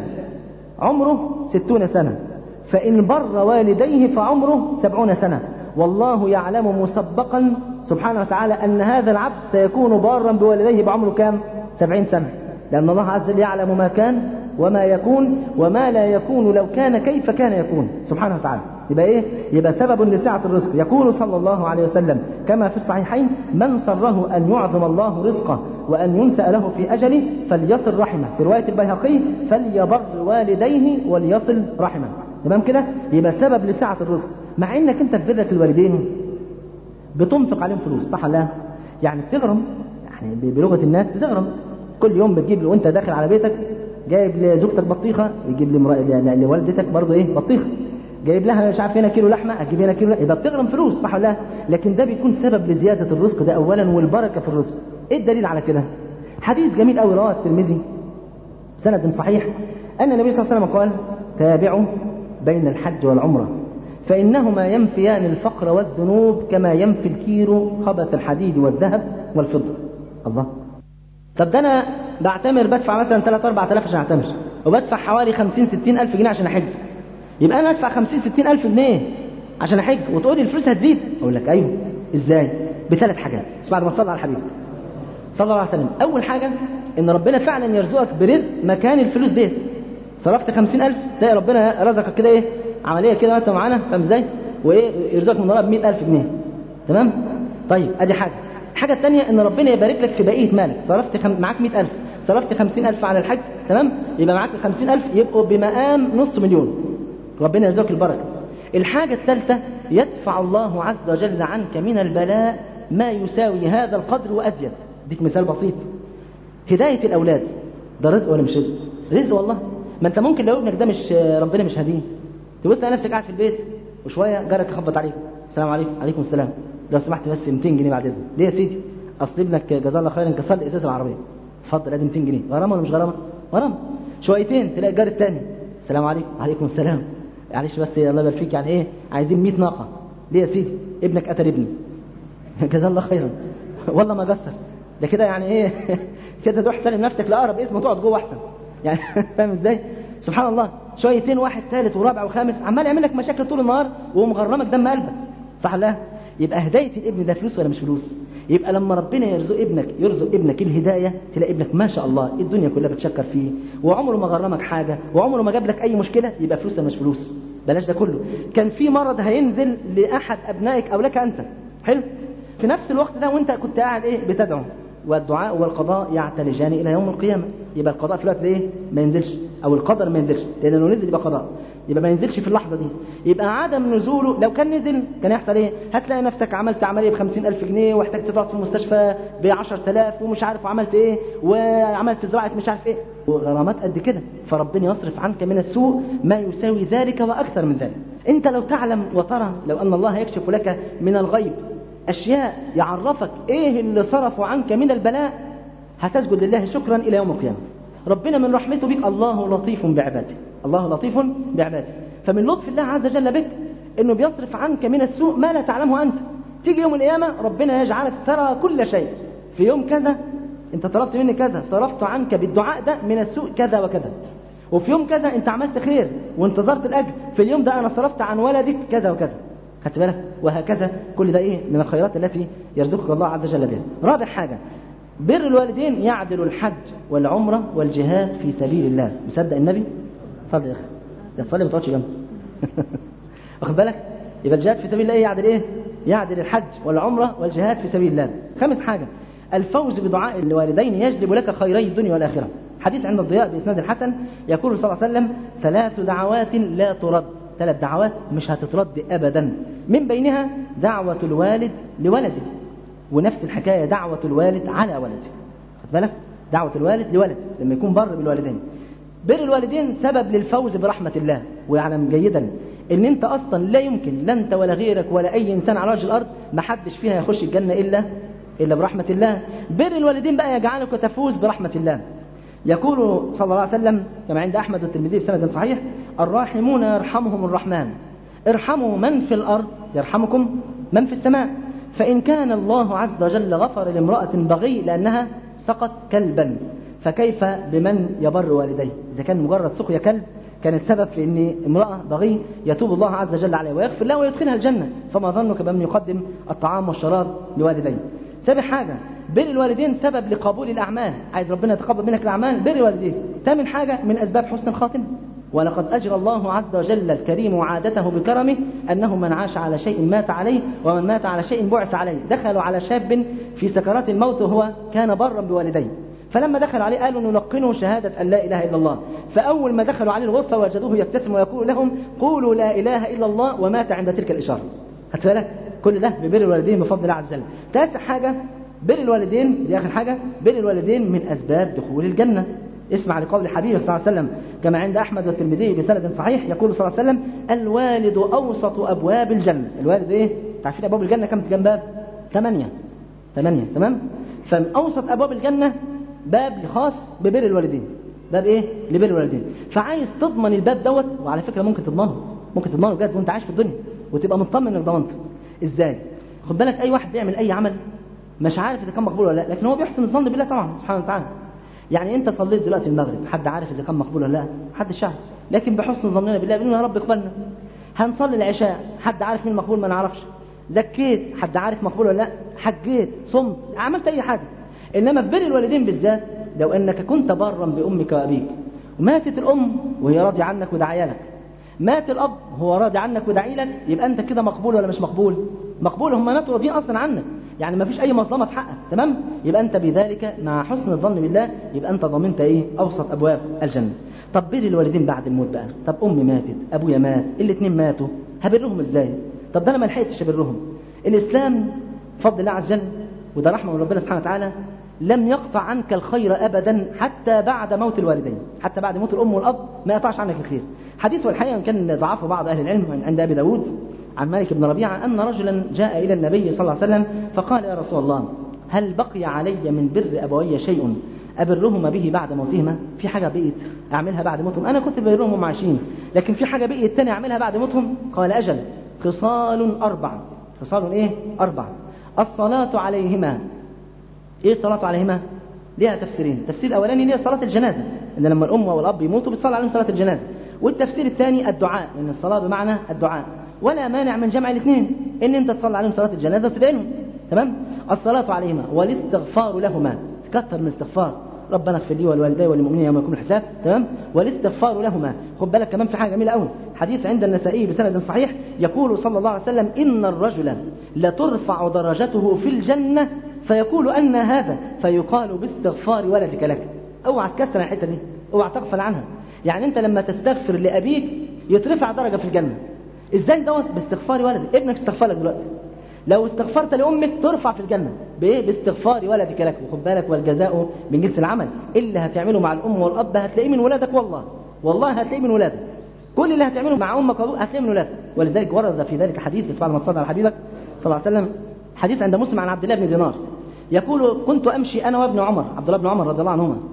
عمره 60 سنة فإن بر والديه فعمره 70 سنة والله يعلم مسبقا سبحانه وتعالى أن هذا العبد سيكون بارا بوالديه بعمره كام 70 سنة لأن الله عز وجل يعلم ما كان وما يكون وما لا يكون لو كان كيف كان يكون سبحانه وتعالى يبقى ايه يبقى سبب لسعة الرزق يقول صلى الله عليه وسلم كما في الصحيحين من سره أن يعظم الله رزقه وأن ينسأ له في أجله فليصل رحمه في رواية البيهقي فليبر والديه وليصل رحمه تمام كده يبقى سبب لسعة الرزق مع انك انت في برك الوالدين بتنفق عليهم فلوس صح لا يعني بتغرم يعني بلغة الناس بتغرم كل يوم بتجيب له وانت داخل على بيتك جايب لزوجتك بطيخه يجيب لوالدتك برضه ايه بطيخه جايب لها مش عارف هنا كيلو لحمه هتجيب هنا كيلو يبقى بتغرم فلوس صح ولا لا لكن ده بيكون سبب لزياده الرزق ده اولا والبركه في الرزق ايه الدليل على كده حديث جميل قوي رواه الترمذي سند صحيح ان النبي صلى الله عليه وسلم قال تابعوا بين الحج والعمره فانهما ينفيان الفقر والذنوب كما ينفي الكير خبث الحديد والذهب والفضه الله طب ده انا بعتمر بدفع مثلا 3 4000 عشان اعتمر وبدفع حوالي 50 60 الف جنيه عشان احج يبقى انا ادفع 50 60 الف جنيه عشان احج وتقول لي الفلوس هتزيد اقول لك ايوه ازاي بثلاث حاجات بس بعد ما تصلي على الحبيب صلى الله عليه وسلم اول حاجه ان ربنا فعلا يرزقك برزق مكان الفلوس ديت صرفت 50000 تلاقي ربنا رزقك كده ايه عمليه كده انت معانا فاهم ازاي وايه يرزقك من وراها ب 100000 جنيه تمام طيب ادي حاجه الحاجه الثانيه ان ربنا يبارك لك في بقيه مالك صرفت خم... معاك 100000 صرفت 50000 على الحج تمام يبقى معاك 50000 يبقوا بمقام نص مليون ربنا يرزقك البركه الحاجه الثالثه يدفع الله عز وجل عنك من البلاء ما يساوي هذا القدر وازيد اديك مثال بسيط هدايه الاولاد ده رزق ولا مش رزق رزق والله ما انت ممكن لو ابنك ده مش ربنا مش هديه تبص على نفسك قاعد في البيت وشويه جارك يخبط عليك السلام عليكم عليكم السلام لو سمحت بس 200 جنيه بعد اذنك ليه يا سيدي اصل ابنك جزاه الله خيرا كسر لي اساس العربيه اتفضل ادي 200 جنيه غرامه ولا مش غرامه غرامه شويتين تلاقي الجار الثاني السلام عليكم عليكم السلام معلش بس الله يبارك فيك يعني ايه عايزين 100 ناقه ليه يا سيدي ابنك قتل ابني جزاه الله خيرا والله ما قصر ده كده يعني ايه كده تروح تسلم نفسك لاقرب اسم وتقعد جوه احسن يعني فاهم ازاي سبحان الله شويتين واحد ثالث ورابع وخامس عمال يعمل لك مشاكل طول النهار ومغرمك دم قلبك صح لا يبقى هدايه الابن ده فلوس ولا مش فلوس يبقى لما ربنا يرزق ابنك يرزق ابنك الهدايه تلاقي ابنك ما شاء الله الدنيا كلها بتشكر فيه وعمره ما غرمك حاجه وعمره ما جاب لك اي مشكله يبقى فلوس ولا مش فلوس بلاش ده كله كان في مرض هينزل لاحد ابنائك او لك انت حلو في نفس الوقت ده وانت كنت قاعد ايه بتدعو والدعاء والقضاء يعتلجان الى يوم القيامه يبقى القضاء في الوقت ده ايه ما ينزلش او القدر ما ينزلش لان لو نزل يبقى قضاء يبقى ما ينزلش في اللحظه دي يبقى عدم نزوله لو كان نزل كان يحصل ايه هتلاقي نفسك عملت عمليه ب 50000 جنيه واحتجت تقعد في المستشفى ب 10000 ومش عارف عملت ايه وعملت زراعه مش عارف ايه وغرامات قد كده فربنا يصرف عنك من السوء ما يساوي ذلك واكثر من ذلك انت لو تعلم وترى لو ان الله يكشف لك من الغيب اشياء يعرفك ايه اللي صرفوا عنك من البلاء هتسجد لله شكرا الى يوم القيامه ربنا من رحمته بك الله لطيف بعباده الله لطيف بعباده فمن لطف الله عز وجل بك انه بيصرف عنك من السوء ما لا تعلمه انت تيجي يوم القيامه ربنا يجعلك ترى كل شيء في يوم كذا انت طلبت مني كذا صرفت عنك بالدعاء ده من السوء كذا وكذا وفي يوم كذا انت عملت خير وانتظرت الاجر في اليوم ده انا صرفت عن ولدك كذا وكذا خدت بالك وهكذا كل ده ايه من الخيرات التي يرزقك الله عز وجل بها رابع حاجه بر الوالدين يعدل الحج والعمره والجهاد في سبيل الله مصدق النبي صلي يا اخي ده تصلي ما تقعدش جنبه واخد بالك يبقى الجهاد في سبيل الله يعدل ايه يعدل الحج والعمره والجهاد في سبيل الله خامس حاجه الفوز بدعاء الوالدين يجلب لك خيري الدنيا والاخره حديث عند الضياء باسناد الحسن يقول صلى الله عليه وسلم ثلاث دعوات لا ترد ثلاث دعوات مش هتترد ابدا من بينها دعوه الوالد لولده ونفس الحكايه دعوه الوالد على ولده خد بالك دعوه الوالد لولده لما يكون بر بالوالدين بر الوالدين سبب للفوز برحمه الله ويعلم جيدا ان انت اصلا لا يمكن لا انت ولا غيرك ولا اي انسان على وجه الارض ما حدش فيها يخش الجنه الا الا برحمه الله بر الوالدين بقى يجعلك تفوز برحمه الله يقول صلى الله عليه وسلم كما عند احمد والترمذي بسند صحيح الراحمون يرحمهم الرحمن ارحموا من في الارض يرحمكم من في السماء فان كان الله عز وجل غفر لامراه بغي لانها سقط كلبا فكيف بمن يبر والديه اذا كان مجرد سقيا كلب كانت سبب في ان امراه بغي يتوب الله عز وجل عليها ويغفر لها ويدخلها الجنه فما ظنك بمن يقدم الطعام والشراب لوالديه سابع حاجه بر الوالدين سبب لقبول الاعمال عايز ربنا يتقبل منك الاعمال بر الوالدين ثامن حاجه من اسباب حسن الخاتمه ولقد اجرى الله عز وجل الكريم عادته بكرمه انه من عاش على شيء مات عليه ومن مات على شيء بعث عليه دخلوا على شاب في سكرات الموت وهو كان برا بوالديه فلما دخلوا عليه قالوا نلقنه شهادة أن لا إله إلا الله فأول ما دخلوا عليه الغرفة وجدوه يبتسم ويقول لهم قولوا لا إله إلا الله ومات عند تلك الإشارة هات بالك كل ده ببر الوالدين بفضل الله عز وجل تاسع حاجة بر الوالدين دي آخر حاجة بر الوالدين من أسباب دخول الجنة اسمع لقول حبيبه صلى الله عليه وسلم كما عند أحمد والترمذي بسند صحيح يقول صلى الله عليه وسلم الوالد أوسط أبواب الجنة الوالد إيه تعرفين أبواب الجنة كم كم باب ثمانية ثمانية تمام فمن أوسط أبواب الجنة باب خاص ببر الوالدين باب ايه لبر الوالدين فعايز تضمن الباب دوت وعلى فكره ممكن تضمنه ممكن تضمنه بجد وانت عايش في الدنيا وتبقى مطمن انك ضمنته ازاي خد بالك اي واحد بيعمل اي عمل مش عارف اذا كان مقبول ولا لا لكن هو بيحسن الظن بالله طبعا سبحانه وتعالى يعني انت صليت دلوقتي المغرب حد عارف اذا كان مقبول ولا لا حد عارف لكن بحسن ظننا بالله بنقول يا رب اقبلنا هنصلي العشاء حد عارف مين مقبول ما نعرفش زكيت حد عارف مقبول ولا لا حجيت صمت عملت اي حاجه انما في بر الوالدين بالذات لو انك كنت برا بامك وابيك وماتت الام وهي راضيه عنك وداعيه لك مات الاب هو راضي عنك وداعي لك يبقى انت كده مقبول ولا مش مقبول مقبول هم ماتوا راضيين اصلا عنك يعني ما فيش اي مظلمه في حقك تمام يبقى انت بذلك مع حسن الظن بالله يبقى انت ضمنت ايه اوسط ابواب الجنه طب بر الوالدين بعد الموت بقى طب امي ماتت ابويا مات الاثنين ماتوا هبرهم ازاي طب ده انا ما لحقتش ابرهم الاسلام فضل الله عز وجل وده رحمه من ربنا سبحانه وتعالى لم يقطع عنك الخير ابدا حتى بعد موت الوالدين حتى بعد موت الام والاب ما يقطعش عنك الخير حديث والحقيقه كان ضعفه بعض اهل العلم عند ابي داود عن مالك بن ربيعه ان رجلا جاء الى النبي صلى الله عليه وسلم فقال يا رسول الله هل بقي علي من بر ابوي شيء ابرهما به بعد موتهما في حاجه بقيت اعملها بعد موتهم انا كنت ببرهم وهم عايشين لكن في حاجه بقيت تاني اعملها بعد موتهم قال اجل خصال اربع خصال ايه اربع الصلاه عليهما ايه الصلاه عليهما ليها تفسيرين التفسير الاولاني ليها صلاه الجنازه ان لما الام والاب يموتوا بتصلي عليهم صلاه الجنازه والتفسير الثاني الدعاء ان الصلاه بمعنى الدعاء ولا مانع من جمع الاثنين ان انت تصلي عليهم صلاه الجنازه وتدعيهم تمام الصلاه عليهما والاستغفار لهما تكثر من الاستغفار ربنا اغفر لي ولوالدي وللمؤمنين يوم يقوم الحساب تمام والاستغفار لهما خد بالك كمان في حاجه جميله قوي حديث عند النسائي بسند صحيح يقول صلى الله عليه وسلم ان الرجل لترفع درجته في الجنه فيقول أن هذا فيقال باستغفار ولدك لك اوعى تكسر الحته دي اوعى تغفل عنها يعني انت لما تستغفر لابيك يترفع درجه في الجنه ازاي دوت باستغفار ولدك ابنك استغفر لك دلوقتي لو استغفرت لامك ترفع في الجنه بايه باستغفار ولدك لك وخد بالك والجزاء من جنس العمل اللي هتعمله مع الام والاب هتلاقيه من ولادك والله والله هتلاقيه من ولادك كل اللي هتعمله مع امك وابوك هتلاقيه من ولادك ولذلك ورد في ذلك حديث بس بعد ما تصلي على حبيبك صلى الله عليه وسلم حديث عند مسلم عن عبد الله بن دينار يقول كنت امشي انا وابن عمر عبد الله بن عمر رضي الله عنهما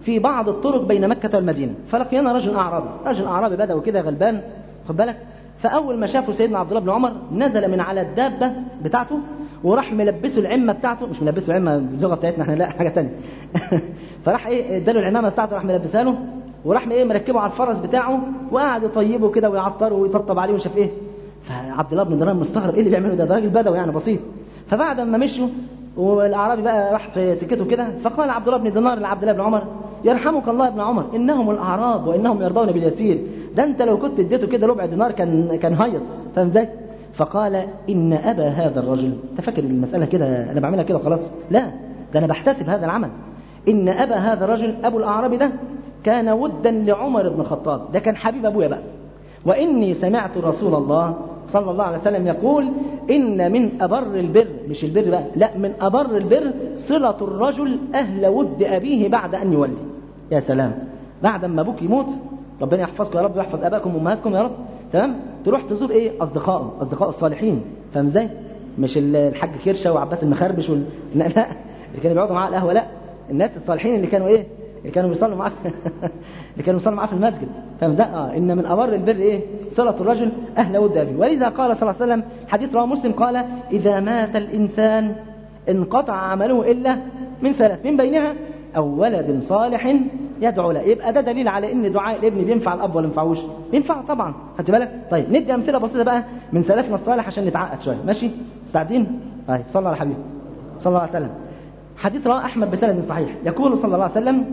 في بعض الطرق بين مكة والمدينة فلقينا رجل أعرابي رجل أعرابي بدوي كده غلبان خد بالك فأول ما شافه سيدنا عبد الله بن عمر نزل من على الدابة بتاعته وراح ملبسه العمة بتاعته مش ملبسه العمة باللغة بتاعتنا احنا لا حاجة تانية فراح ايه اداله العمامة بتاعته راح ملبسها له وراح ايه مركبه على الفرس بتاعه وقعد يطيبه كده ويعطره ويطبطب عليه ومش عارف ايه فعبد الله بن دينار مستغرب ايه اللي بيعمله ده ده راجل بدوي يعني بسيط فبعد ما مشوا والاعرابي بقى راح في سكته كده فقال عبد الله بن دينار لعبد الله بن عمر يرحمك الله ابن عمر انهم الاعراب وانهم يرضون باليسير ده انت لو كنت اديته كده ربع دينار كان كان هيص فاهم ازاي؟ فقال ان ابا هذا الرجل انت فاكر المساله كده انا بعملها كده خلاص لا ده انا بحتسب هذا العمل ان ابا هذا الرجل ابو الاعرابي ده كان ودا لعمر بن الخطاب ده كان حبيب ابويا بقى واني سمعت رسول الله صلى الله عليه وسلم يقول إن من أبر البر مش البر بقى لا من أبر البر صلة الرجل أهل ود أبيه بعد أن يولي يا سلام بعد ما أبوك يموت ربنا يحفظكم يا رب ويحفظ أباكم وأمهاتكم يا رب تمام تروح تزور إيه أصدقائه أصدقاء الصالحين فاهم إزاي مش الحاج كرشة وعباس المخربش وال... لا لا اللي كانوا بيقعدوا معاه على القهوة لا الناس الصالحين اللي كانوا إيه اللي كانوا بيصلوا معاه اللي كانوا بيصلوا معاه في المسجد فاهم ازاي؟ اه ان من ابر البر ايه؟ صله الرجل اهل ود ابيه، ولذا قال صلى الله عليه وسلم حديث رواه مسلم قال اذا مات الانسان انقطع عمله الا من ثلاث من بينها او ولد صالح يدعو له، يبقى ده دليل على ان دعاء الابن بينفع الاب ولا ما ينفعوش؟ بينفع طبعا، خدت بالك؟ طيب ندي امثله بسيطه بقى من سلفنا الصالح عشان نتعقد شويه، ماشي؟ مستعدين؟ طيب صلى على حبيبي صلى الله عليه وسلم. حديث رواه احمد بسند صحيح، يقول صلى الله عليه وسلم: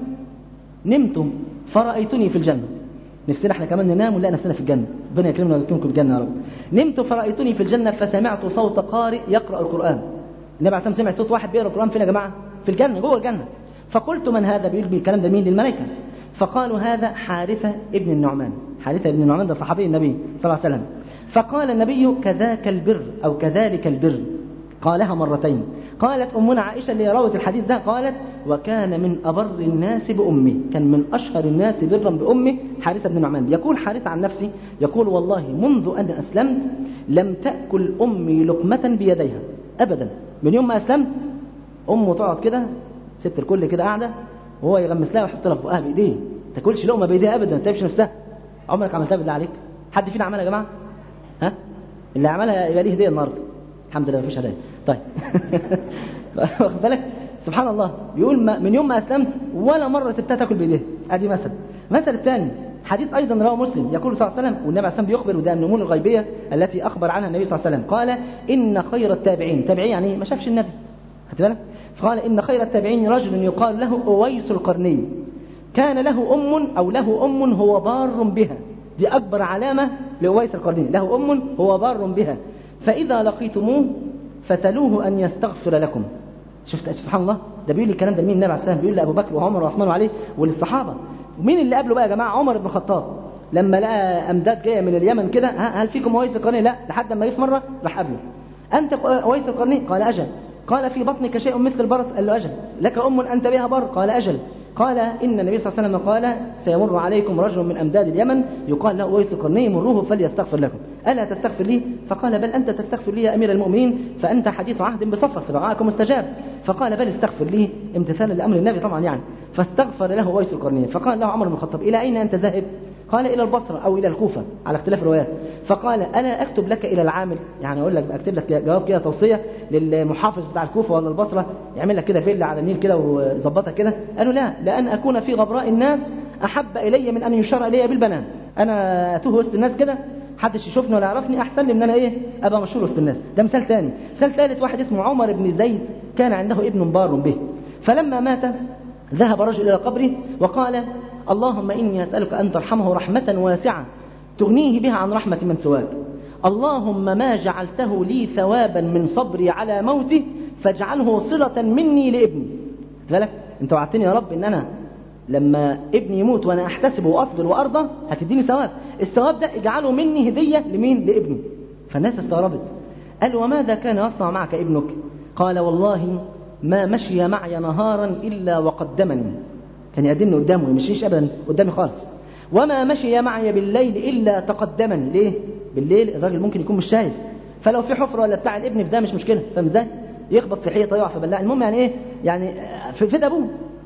نمت فرأيتني في الجنة نفسنا احنا كمان ننام ونلاقي نفسنا في الجنة ربنا يكرمنا ويكرمكم في الجنة يا رب نمت فرأيتني في الجنة فسمعت صوت قارئ يقرأ القرآن النبي عليه الصلاة سمع صوت واحد بيقرأ القرآن فين يا جماعة في الجنة جوه الجنة فقلت من هذا بيقول الكلام ده مين للملائكة فقالوا هذا حارثة ابن النعمان حارثة ابن النعمان ده صحابي النبي صلى الله عليه وسلم فقال النبي كذاك البر أو كذلك البر قالها مرتين قالت أمنا عائشة اللي روت الحديث ده قالت وكان من أبر الناس بأمه كان من أشهر الناس برا بأمه حارثة بن نعمان يقول حارثة عن نفسي يقول والله منذ أن أسلمت لم تأكل أمي لقمة بيديها أبدا من يوم ما أسلمت أمه تقعد كده ست الكل كده قاعدة وهو يغمس لها ويحط لها فوقها بإيديه ما تاكلش لقمة بإيديها أبدا ما تتعبش نفسها عمرك عملتها بالله عليك حد فينا عملها يا جماعة ها اللي عملها يبقى ليه هدية النهارده الحمد لله مفيش هدايا طيب واخد بالك سبحان الله بيقول ما من يوم ما اسلمت ولا مره سبتها تاكل بايديها ادي مثل مثل الثاني حديث ايضا رواه مسلم يقول صلى الله عليه وسلم والنبي عليه الصلاه بيخبر وده من الامور الغيبيه التي اخبر عنها النبي صلى الله عليه وسلم قال ان خير التابعين تابعين يعني ما شافش النبي خدت بالك فقال ان خير التابعين رجل يقال له اويس القرني كان له ام او له ام هو بار بها دي اكبر علامه لاويس القرني له ام هو بار بها فاذا لقيتموه فسلوه ان يستغفر لكم شفت سبحان الله ده بيقول الكلام ده مين النبي عليه الصلاه بيقول لابو بكر وعمر وعثمان وعلي وللصحابه ومين اللي قبله بقى يا جماعه عمر بن الخطاب لما لقى امداد جايه من اليمن كده هل فيكم اويس القرني لا لحد ما جه في مره راح قبله انت اويس القرني قال اجل قال في بطنك شيء مثل البرص قال له اجل لك ام انت بها بر قال اجل قال ان النبي صلى الله عليه وسلم قال سيمر عليكم رجل من امداد اليمن يقال له اويس القرني مروه فليستغفر لكم الا تستغفر لي فقال بل انت تستغفر لي يا امير المؤمنين فانت حديث عهد بصفر فدعاءكم مستجاب فقال بل استغفر لي امتثالا لامر النبي طبعا يعني فاستغفر له اويس القرني فقال له عمر بن الخطاب الى اين انت ذاهب قال الى البصره او الى الكوفه على اختلاف الروايات فقال انا اكتب لك الى العامل يعني اقول لك اكتب لك جواب كده توصيه للمحافظ بتاع الكوفه ولا البصره يعمل لك كده فيلا على النيل كده ويظبطها كده قالوا لا لان اكون في غبراء الناس احب الي من ان يشار الي بالبنان انا اتوه وسط الناس كده حدش يشوفني ولا يعرفني احسن لي من انا ايه ابقى مشهور وسط الناس ده مثال ثاني مثال ثالث واحد اسمه عمر بن زيد كان عنده ابن بار به فلما مات ذهب رجل الى قبره وقال اللهم اني اسالك ان ترحمه رحمه واسعه تغنيه بها عن رحمه من سواك اللهم ما جعلته لي ثوابا من صبري على موته فاجعله صله مني لابني بالك انت وعدتني يا رب ان انا لما ابني يموت وانا احتسب واصبر وارضى هتديني ثواب الثواب ده اجعله مني هديه لمين لابني فالناس استغربت قال وماذا كان يصنع معك ابنك قال والله ما مشي معي نهارا الا وقدمني كان يقدمني قدامه ما يمشيش ابدا قدامي خالص وما مشي معي بالليل الا تقدمني ليه بالليل الراجل ممكن يكون مش شايف فلو في حفره ولا بتاع الابن في ده مش مشكله فاهم ازاي يخبط في حيطه يقع في بلاع المهم يعني ايه يعني في فدا ابوه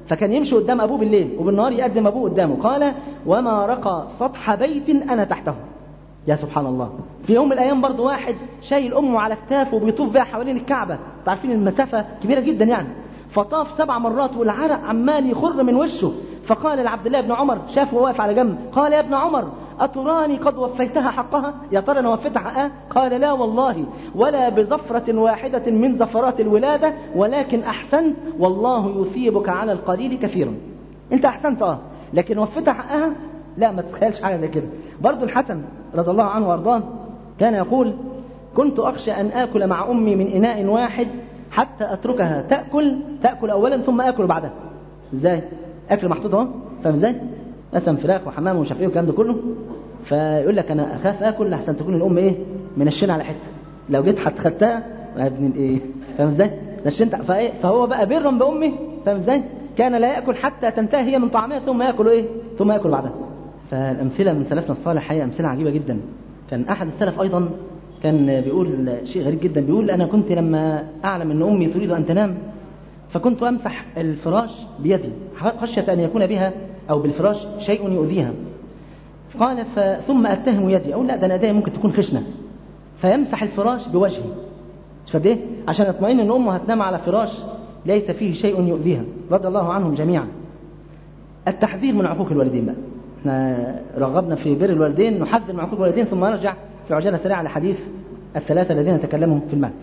فكان يمشي قدام ابوه بالليل وبالنهار يقدم ابوه قدامه قال وما رقى سطح بيت انا تحته يا سبحان الله في يوم من الايام برضه واحد شايل امه على كتافه وبيطوف بيها حوالين الكعبه عارفين المسافه كبيره جدا يعني فطاف سبع مرات والعرق عمال يخر من وشه فقال لعبد الله بن عمر شافه واقف على جنب قال يا ابن عمر أتراني قد وفيتها حقها يا ترى أنا وفيتها حقها قال لا والله ولا بزفرة واحدة من زفرات الولادة ولكن أحسنت والله يثيبك على القليل كثيرا أنت أحسنت أه لكن وفيتها حقها لا ما تتخيلش حاجة زي كده برضو الحسن رضي الله عنه وارضاه كان يقول كنت أخشى أن آكل مع أمي من إناء واحد حتى أتركها تأكل تأكل أولا ثم آكل بعدها إزاي أكل محطوط أهو فاهم إزاي مثلا فراخ وحمام ومش عارف ايه والكلام ده كله فيقول لك انا اخاف اكل لحسن تكون الام ايه منشنه على حته لو جيت خدتها يا ابن الايه فاهم ازاي نشنت فايه فهو بقى برا بامه فاهم ازاي كان لا ياكل حتى تنتهي هي من طعامها ثم ياكل ايه ثم ياكل بعدها فالامثله من سلفنا الصالح حقيقه امثله عجيبه جدا كان احد السلف ايضا كان بيقول شيء غريب جدا بيقول انا كنت لما اعلم ان امي تريد ان تنام فكنت امسح الفراش بيدي خشيه ان يكون بها أو بالفراش شيء يؤذيها قال ف... ثم أتهم يدي أقول لا ده أنا يدي ممكن تكون خشنة فيمسح الفراش بوجهه شفت ايه عشان اطمئن ان امه هتنام على فراش ليس فيه شيء يؤذيها رضي الله عنهم جميعا التحذير من عقوق الوالدين بقى احنا رغبنا في بر الوالدين نحذر من عقوق الوالدين ثم نرجع في عجاله سريعه على حديث الثلاثه الذين تكلموا في المهد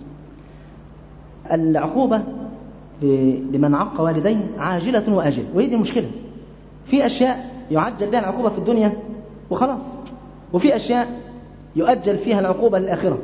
العقوبه لمن عق والديه عاجله واجله وهي دي المشكله في أشياء يعجل بها العقوبة في الدنيا وخلاص وفي أشياء يؤجل فيها العقوبة للآخرة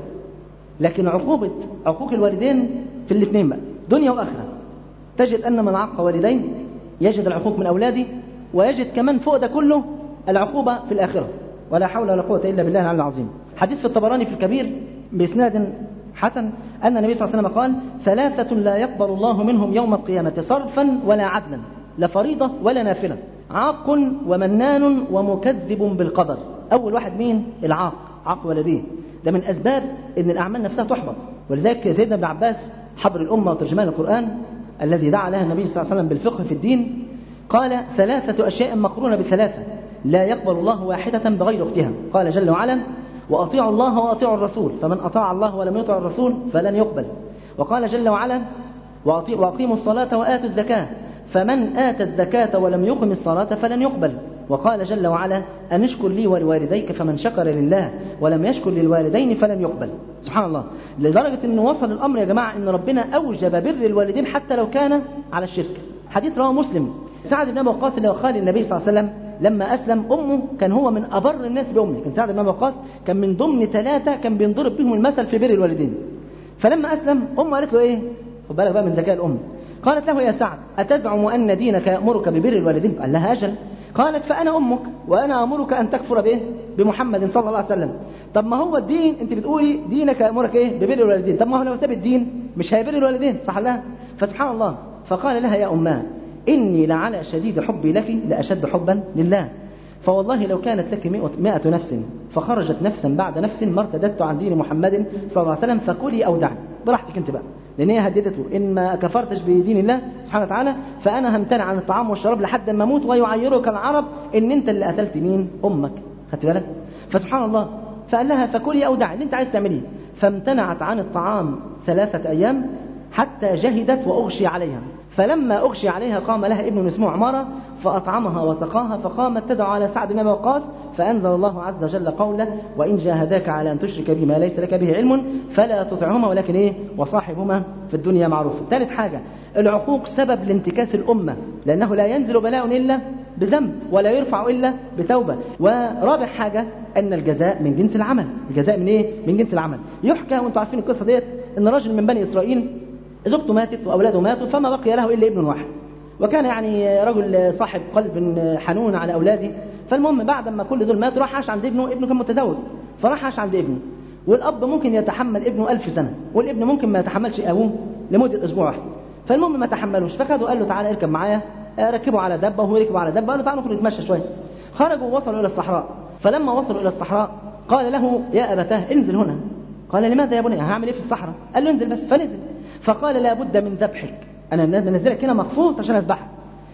لكن عقوبة عقوق الوالدين في الاثنين بقى دنيا وآخرة تجد أن من عق والدين يجد العقوق من أولاده ويجد كمان فوق ده كله العقوبة في الآخرة ولا حول ولا قوة إلا بالله العلي العظيم حديث في الطبراني في الكبير بإسناد حسن أن النبي صلى الله عليه وسلم قال ثلاثة لا يقبل الله منهم يوم القيامة صرفا ولا عدلا لا فريضة ولا نافلة عاق ومنان ومكذب بالقدر أول واحد مين العاق عاق ولديه ده من أسباب أن الأعمال نفسها تحبط ولذلك سيدنا ابن عباس حبر الأمة وترجمان القرآن الذي دعا لها النبي صلى الله عليه وسلم بالفقه في الدين قال ثلاثة أشياء مقرونة بثلاثة لا يقبل الله واحدة بغير أختها قال جل وعلا وأطيعوا الله وأطيعوا الرسول فمن أطاع الله ولم يطع الرسول فلن يقبل وقال جل وعلا وأقيموا الصلاة وآتوا الزكاة فمن آتى الزكاة ولم يقم الصلاة فلن يقبل وقال جل وعلا أن اشكر لي ولوالديك فمن شكر لله ولم يشكر للوالدين فلن يقبل سبحان الله لدرجة أنه وصل الأمر يا جماعة أن ربنا أوجب بر الوالدين حتى لو كان على الشرك حديث رواه مسلم سعد بن أبي وقاص اللي هو خال النبي صلى الله عليه وسلم لما أسلم أمه كان هو من أبر الناس بأمه كان سعد بن أبي وقاص كان من ضمن ثلاثة كان بينضرب بهم المثل في بر الوالدين فلما أسلم أمه قالت له إيه خد بالك بقى من ذكاء الأم قالت له يا سعد أتزعم أن دينك يأمرك ببر الوالدين قال لها أجل قالت فأنا أمك وأنا أمرك أن تكفر به بمحمد صلى الله عليه وسلم طب ما هو الدين أنت بتقولي دينك يأمرك إيه ببر الوالدين طب ما هو لو ساب الدين مش هيبر الوالدين صح لها فسبحان الله فقال لها يا أماه إني لعلى شديد حبي لك لأشد حبا لله فوالله لو كانت لك مئة نفس فخرجت نفسا بعد نفس ما ارتدت عن دين محمد صلى الله عليه وسلم فكلي أو دعي براحتك أنت بقى لأن هي هددته إن ما كفرتش بدين الله سبحانه وتعالى فأنا همتنع عن الطعام والشراب لحد ما أموت ويعيرك العرب إن أنت اللي قتلت مين أمك خدت بالك فسبحان الله فقال لها فكلي أو دعي اللي أنت عايز تعمليه فامتنعت عن الطعام ثلاثة أيام حتى جهدت وأغشي عليها فلما أغشي عليها قام لها ابن اسمه عمارة فأطعمها وسقاها فقامت تدعو على سعد بن وقاص فأنزل الله عز وجل قوله وإن جاهداك على أن تشرك بما ليس لك به علم فلا تطعهما ولكن إيه وصاحبهما في الدنيا معروف ثالث حاجة العقوق سبب لانتكاس الأمة لأنه لا ينزل بلاء إلا بذنب ولا يرفع إلا بتوبة ورابع حاجة أن الجزاء من جنس العمل الجزاء من إيه؟ من جنس العمل يحكى وانتم عارفين القصة ديت أن رجل من بني إسرائيل زوجته ماتت وأولاده ماتوا فما بقي له إلا ابن واحد وكان يعني رجل صاحب قلب حنون على أولاده فالمهم بعد ما كل دول ماتوا راح عاش عند ابنه ابنه كان متزوج فراح عاش عند ابنه والأب ممكن يتحمل ابنه ألف سنة والابن ممكن ما يتحملش أبوه لمدة أسبوع واحد فالمهم ما تحملوش فخدوا قال له تعالى اركب معايا ركبوا على دبة وهو ركب على دبة قال له تعالى نخرج نتمشى شوية خرجوا ووصلوا إلى الصحراء فلما وصلوا إلى الصحراء قال له يا أبتاه انزل هنا قال لماذا يا بني هعمل ايه في الصحراء قال له انزل بس فنزل فقال لا بد من ذبحك انا نزلك هنا مخصوص عشان اذبحك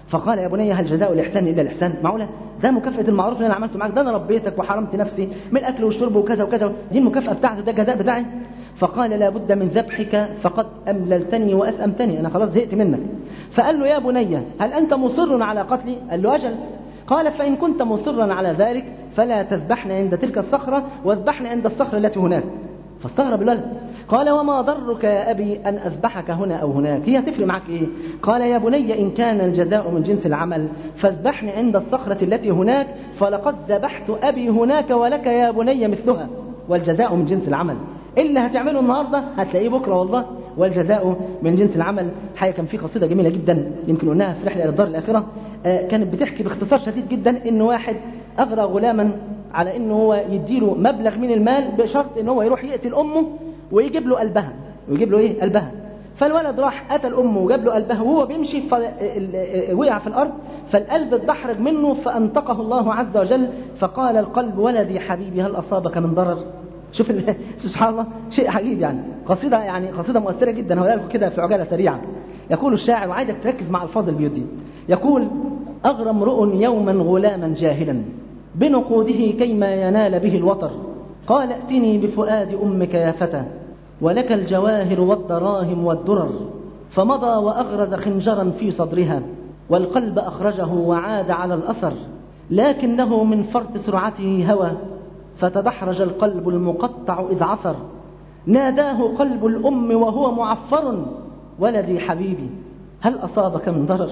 فقال يا بني هل جزاء الإحسان إلا الإحسان معقولة ده مكافأة المعروف اللي أنا عملته معاك ده أنا ربيتك وحرمت نفسي من الأكل والشرب وكذا وكذا دي المكافأة بتاعته ده الجزاء بتاعي فقال لا بد من ذبحك فقد أمللتني وأسأمتني أنا خلاص زهقت منك فقال له يا بني هل أنت مصر على قتلي قال له أجل قال فإن كنت مصرا على ذلك فلا تذبحني عند تلك الصخرة واذبحني عند الصخرة التي هناك فاستغرب الولد قال وما ضرك يا أبي أن أذبحك هنا أو هناك هي تفرق معك إيه قال يا بني إن كان الجزاء من جنس العمل فاذبحني عند الصخرة التي هناك فلقد ذبحت أبي هناك ولك يا بني مثلها والجزاء من جنس العمل اللي هتعمله النهاردة هتلاقيه بكرة والله والجزاء من جنس العمل حاجة كان في قصيدة جميلة جدا يمكن قلناها في رحلة إلى الدار الآخرة آه كانت بتحكي باختصار شديد جدا إن واحد أغرى غلاما على إنه هو يديله مبلغ من المال بشرط إن هو يروح يقتل أمه ويجيب له قلبها ويجيب له إيه قلبها فالولد راح قتل أمه وجاب له قلبها وهو بيمشي وقع في الأرض فالقلب اتدحرج منه فأنطقه الله عز وجل فقال القلب ولدي حبيبي هل أصابك من ضرر شوف سبحان الله شيء عجيب يعني قصيدة يعني قصيدة مؤثرة جدا هقولها لكم كده في عجالة سريعة يقول الشاعر وعايزك تركز مع الفاظ البيوت دي يقول أغرى امرؤ يوما غلاما جاهلا بنقوده كيما ينال به الوطر قال ائتني بفؤاد أمك يا فتى ولك الجواهر والدراهم والدرر فمضى وأغرز خنجرا في صدرها والقلب أخرجه وعاد على الأثر لكنه من فرط سرعته هوى فتدحرج القلب المقطع إذ عثر ناداه قلب الأم وهو معفر ولدي حبيبي هل أصابك من ضرر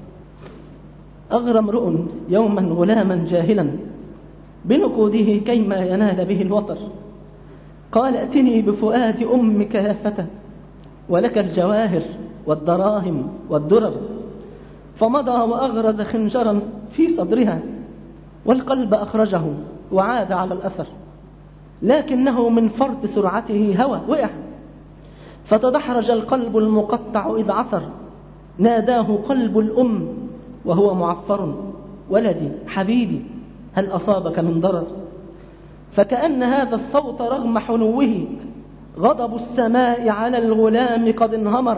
أغرى امرؤ يوما غلاما جاهلا بنقوده كيما ينال به الوطر قال ائتني بفؤاد أمك يا فتى ولك الجواهر والدراهم والدرر فمضى وأغرز خنجرا في صدرها والقلب أخرجه وعاد على الأثر لكنه من فرط سرعته هوى وقع فتدحرج القلب المقطع إذ عثر ناداه قلب الأم وهو معفر ولدي حبيبي هل أصابك من ضرر فكأن هذا الصوت رغم حنوه غضب السماء على الغلام قد انهمر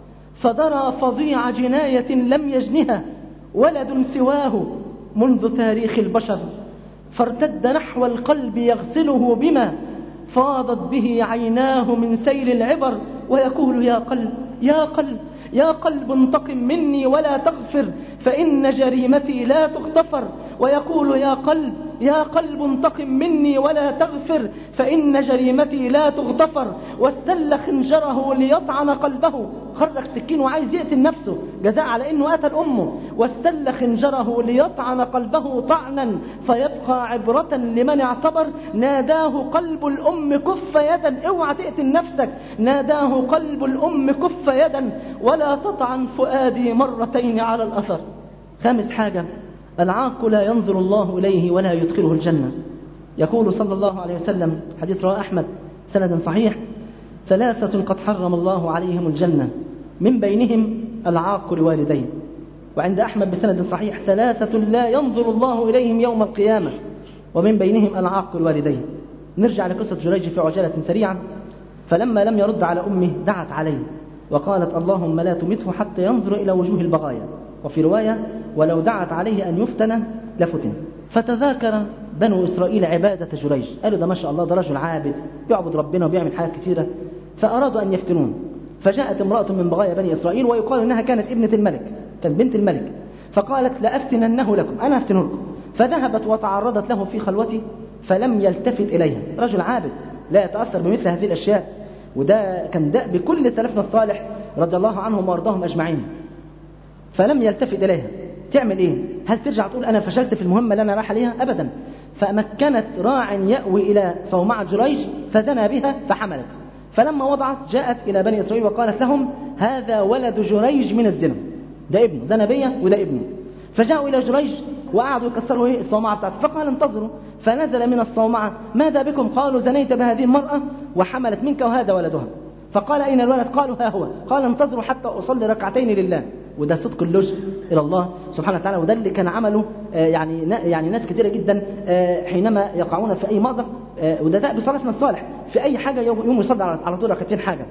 فدرى فظيع جناية لم يجنها ولد سواه منذ تاريخ البشر فارتد نحو القلب يغسله بما فاضت به عيناه من سيل العبر ويقول يا قلب يا قلب يا قلب انتقم مني ولا تغفر فإن جريمتي لا تغتفر ويقول يا قلب يا قلب انتقم مني ولا تغفر فإن جريمتي لا تغتفر واستل خنجره ليطعن قلبه خرج سكين وعايز يقتل نفسه جزاء على انه قتل امه واستل خنجره ليطعن قلبه طعنا فيبقى عبرة لمن اعتبر ناداه قلب الام كف يدا اوعى تقتل نفسك ناداه قلب الام كف يدا ولا تطعن فؤادي مرتين على الاثر خامس حاجة العاق لا ينظر الله إليه ولا يدخله الجنة يقول صلى الله عليه وسلم حديث رواه أحمد سند صحيح ثلاثة قد حرم الله عليهم الجنة من بينهم العاق لوالديه وعند أحمد بسند صحيح ثلاثة لا ينظر الله إليهم يوم القيامة ومن بينهم العاق الوالدين نرجع لقصة جريج في عجالة سريعة فلما لم يرد على أمه دعت عليه وقالت اللهم لا تمته حتى ينظر إلى وجوه البغايا وفي رواية ولو دعت عليه أن يفتن لفتن فتذاكر بنو إسرائيل عبادة جريج قالوا ده ما شاء الله ده رجل عابد يعبد ربنا وبيعمل حاجات كثيرة فأرادوا أن يفتنون فجاءت امرأة من بغايا بني إسرائيل ويقال إنها كانت ابنة الملك كانت بنت الملك فقالت لأفتننه لكم أنا أفتنه لكم فذهبت وتعرضت له في خلوته فلم يلتفت إليها رجل عابد لا يتأثر بمثل هذه الأشياء وده كان دأب بكل سلفنا الصالح رضي الله عنهم وارضاهم أجمعين فلم يلتفت إليها تعمل إيه هل ترجع تقول أنا فشلت في المهمة اللي أنا رايح عليها أبدا فمكنت راع يأوي إلى صومعة جريج فزنى بها فحملت فلما وضعت جاءت إلى بني إسرائيل وقالت لهم هذا ولد جريج من الزنا ده ابنه زنى بيا وده ابنه فجاءوا إلى جريج وقعدوا يكسروا ايه الصومعة بتاعته فقال انتظروا فنزل من الصومعة ماذا بكم قالوا زنيت بهذه المرأة وحملت منك وهذا ولدها فقال أين الولد قالوا ها هو قال انتظروا حتى أصلي ركعتين لله وده صدق اللجء إلى الله سبحانه وتعالى وده اللي كان عمله يعني يعني ناس كثيرة جدا حينما يقعون في أي مأزق وده ده بصلاتنا الصالح في أي حاجة يوم يصلي على طول ركعتين حاجة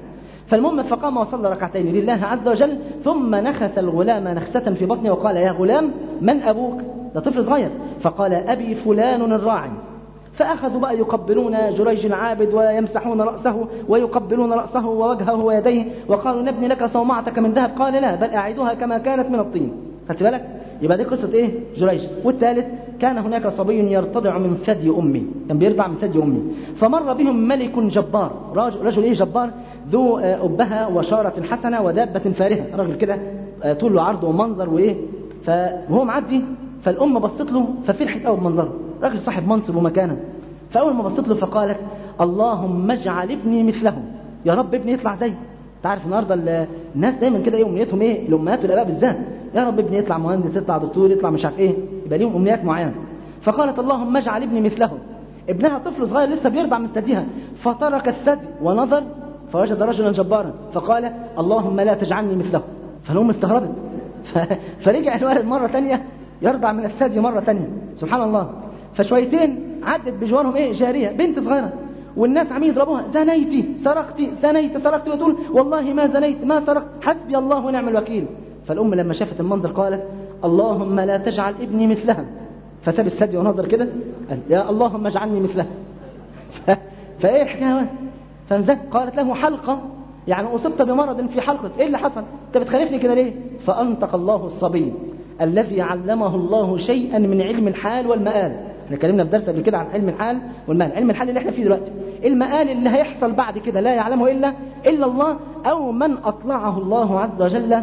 فالمهم فقام وصلى ركعتين لله عز وجل ثم نخس الغلام نخسة في بطنه وقال يا غلام من أبوك ده طفل صغير فقال أبي فلان الراعي فأخذوا بقى يقبلون جريج العابد ويمسحون رأسه ويقبلون رأسه ووجهه ويديه وقالوا نبني لك صومعتك من ذهب قال لا بل أعيدها كما كانت من الطين خدت بالك يبقى دي قصة ايه جريج والثالث كان هناك صبي يرتضع من ثدي أمه كان بيرضع من ثدي أمه فمر بهم ملك جبار رجل, رجل ايه جبار ذو أبها وشارة حسنة ودابة فارهة رجل كده طول له عرض ومنظر وايه فهو معدي فالأم بصت له ففرحت قوي بمنظره راجل صاحب منصب ومكانه فأول ما بصت له فقالت اللهم اجعل ابني مثله يا رب ابني يطلع زي انت عارف النهارده الناس دايما كده ايه امنيتهم ايه الامهات والاباء بالذات يا رب ابني يطلع مهندس يطلع دكتور يطلع مش عارف ايه يبقى ليهم امنيات معينه فقالت اللهم اجعل ابني مثله ابنها طفل صغير لسه بيرضع من ثديها فترك الثدي ونظر فوجد رجلا جبارا فقال اللهم لا تجعلني مثله فالام استغربت فرجع الولد مره ثانيه يرضع من الثدي مره ثانيه سبحان الله فشويتين عدت بجوارهم ايه جاريه بنت صغيره والناس عمين يضربوها زنيتي سرقتي زنيت سرقتي وتقول والله ما زنيت ما سرقت حسبي الله ونعم الوكيل فالام لما شافت المنظر قالت اللهم لا تجعل ابني مثلها فساب الثدي ونظر كده قال يا اللهم اجعلني مثلها فايه الحكايه فمزك قالت له حلقه يعني اصبت بمرض في حلقك ايه اللي حصل انت بتخالفني كده ليه فانطق الله الصبي الذي علمه الله شيئا من علم الحال والمآل احنا اتكلمنا في درس قبل كده عن علم الحال والمال علم الحال اللي احنا فيه دلوقتي المآل اللي هيحصل بعد كده لا يعلمه الا الا الله او من اطلعه الله عز وجل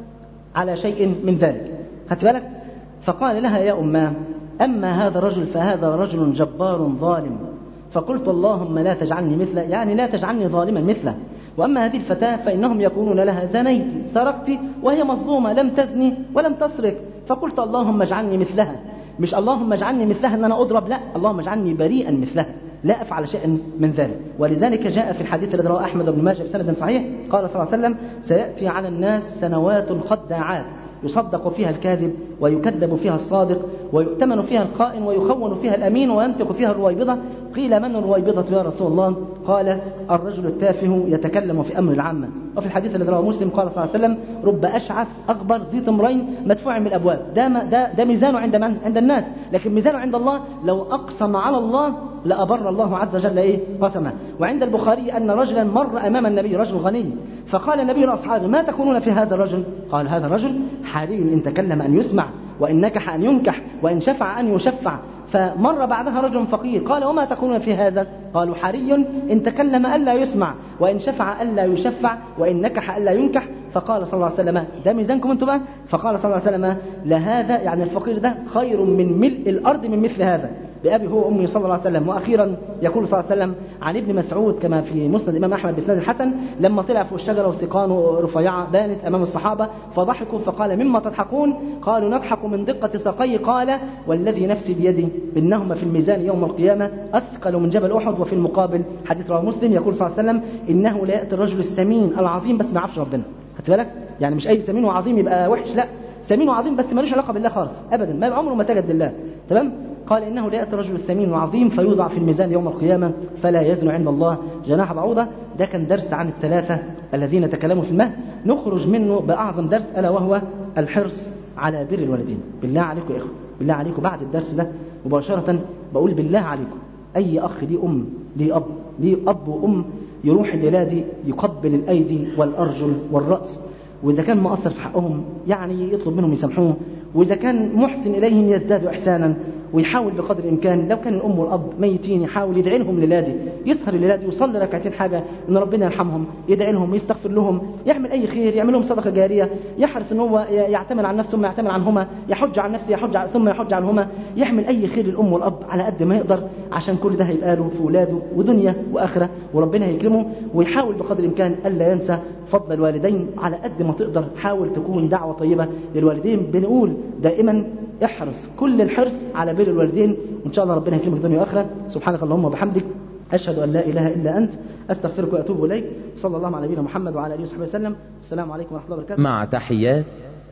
على شيء من ذلك خدت بالك فقال لها يا اماه اما هذا الرجل فهذا رجل جبار ظالم فقلت اللهم لا تجعلني مثله يعني لا تجعلني ظالما مثله وأما هذه الفتاة فإنهم يقولون لها زنيت سرقت وهي مظلومة لم تزني ولم تسرق فقلت اللهم اجعلني مثلها مش اللهم اجعلني مثلها ان انا اضرب لا اللهم اجعلني بريئا مثلها لا افعل شيئا من ذلك ولذلك جاء في الحديث الذي رواه احمد بن ماجه بسند صحيح قال صلى الله عليه وسلم سياتي على الناس سنوات خداعات يصدق فيها الكاذب ويكذب فيها الصادق ويؤتمن فيها الخائن ويخون فيها الأمين وينطق فيها الرويبضة قيل من الرويبضة يا رسول الله قال الرجل التافه يتكلم في أمر العامة وفي الحديث الذي رواه مسلم قال صلى الله عليه وسلم رب أشعث أكبر ذي تمرين مدفوع من الأبواب ده, ده, ده ميزانه عند من؟ عند الناس لكن ميزانه عند الله لو أقسم على الله لأبر الله عز وجل إيه قسمه وعند البخاري أن رجلا مر أمام النبي رجل غني فقال النبي لأصحابه ما تكونون في هذا الرجل قال هذا الرجل حري إن تكلم أن يسمع وإن نكح أن ينكح وإن شفع أن يشفع فمر بعدها رجل فقير قال وما تقولون في هذا قالوا حري إن تكلم ألا يسمع وإن شفع ألا يشفع وإن نكح ألا ينكح فقال صلى الله عليه وسلم ده ميزانكم انتم بقى فقال صلى الله عليه وسلم لهذا يعني الفقير ده خير من ملء الأرض من مثل هذا بأبي هو أمي صلى الله عليه وسلم وأخيرا يقول صلى الله عليه وسلم عن ابن مسعود كما في مسند الإمام أحمد بسند الحسن لما طلع فوق الشجرة وسقانه رفيعة بانت أمام الصحابة فضحكوا فقال مما تضحكون قالوا نضحك من دقة ساقي قال والذي نفسي بيدي إنهما في الميزان يوم القيامة أثقل من جبل أحد وفي المقابل حديث رواه مسلم يقول صلى الله عليه وسلم إنه لا يأتي الرجل السمين العظيم بس ما يعرفش ربنا خدت بالك يعني مش أي سمين وعظيم يبقى وحش لا سمين وعظيم بس ملوش علاقة بالله خالص أبدا ما عمره ما سجد لله تمام قال إنه لا يأتي الرجل السمين العظيم فيوضع في الميزان يوم القيامة فلا يزن عند الله جناح بعوضة ده كان درس عن الثلاثة الذين تكلموا في المهد نخرج منه بأعظم درس ألا وهو الحرص على بر الوالدين بالله عليكم يا إخوة بالله عليكم بعد الدرس ده مباشرة بقول بالله عليكم أي أخ ليه أم ليه أب ليه أب وأم يروح الليلة دي يقبل الأيدي والأرجل والرأس وإذا كان مقصر في حقهم يعني يطلب منهم يسامحوه وإذا كان محسن إليهم يزداد إحسانا ويحاول بقدر الإمكان لو كان الأم والأب ميتين يحاول يدعي لهم للادي يسهر للادي يصلي ركعتين حاجة إن ربنا يرحمهم يدعي لهم يستغفر لهم يعمل أي خير يعمل لهم صدقة جارية يحرص إن هو يعتمد عن نفسه ثم يعتمد عنهما يحج عن نفسه يحج عن ثم يحج عنهما يعمل أي خير للأم والأب على قد ما يقدر عشان كل ده هيبقى له في ولاده ودنيا وآخرة وربنا هيكرمه ويحاول بقدر الإمكان ألا ينسى فضل الوالدين على قد ما تقدر حاول تكون دعوة طيبة للوالدين بنقول دائما احرص كل الحرص على بر الوالدين وإن شاء الله ربنا يكرمك دنيا وآخرة سبحانك اللهم وبحمدك أشهد أن لا إله إلا أنت أستغفرك وأتوب إليك صلى الله على نبينا محمد وعلى آله وصحبه وسلم السلام عليكم ورحمة الله وبركاته مع تحيات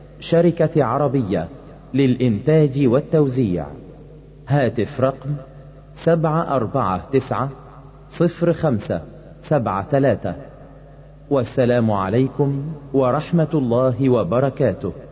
شركة عربية للإنتاج والتوزيع هاتف رقم سبعة أربعة تسعة صفر خمسة سبعة ثلاثة والسلام عليكم ورحمة الله وبركاته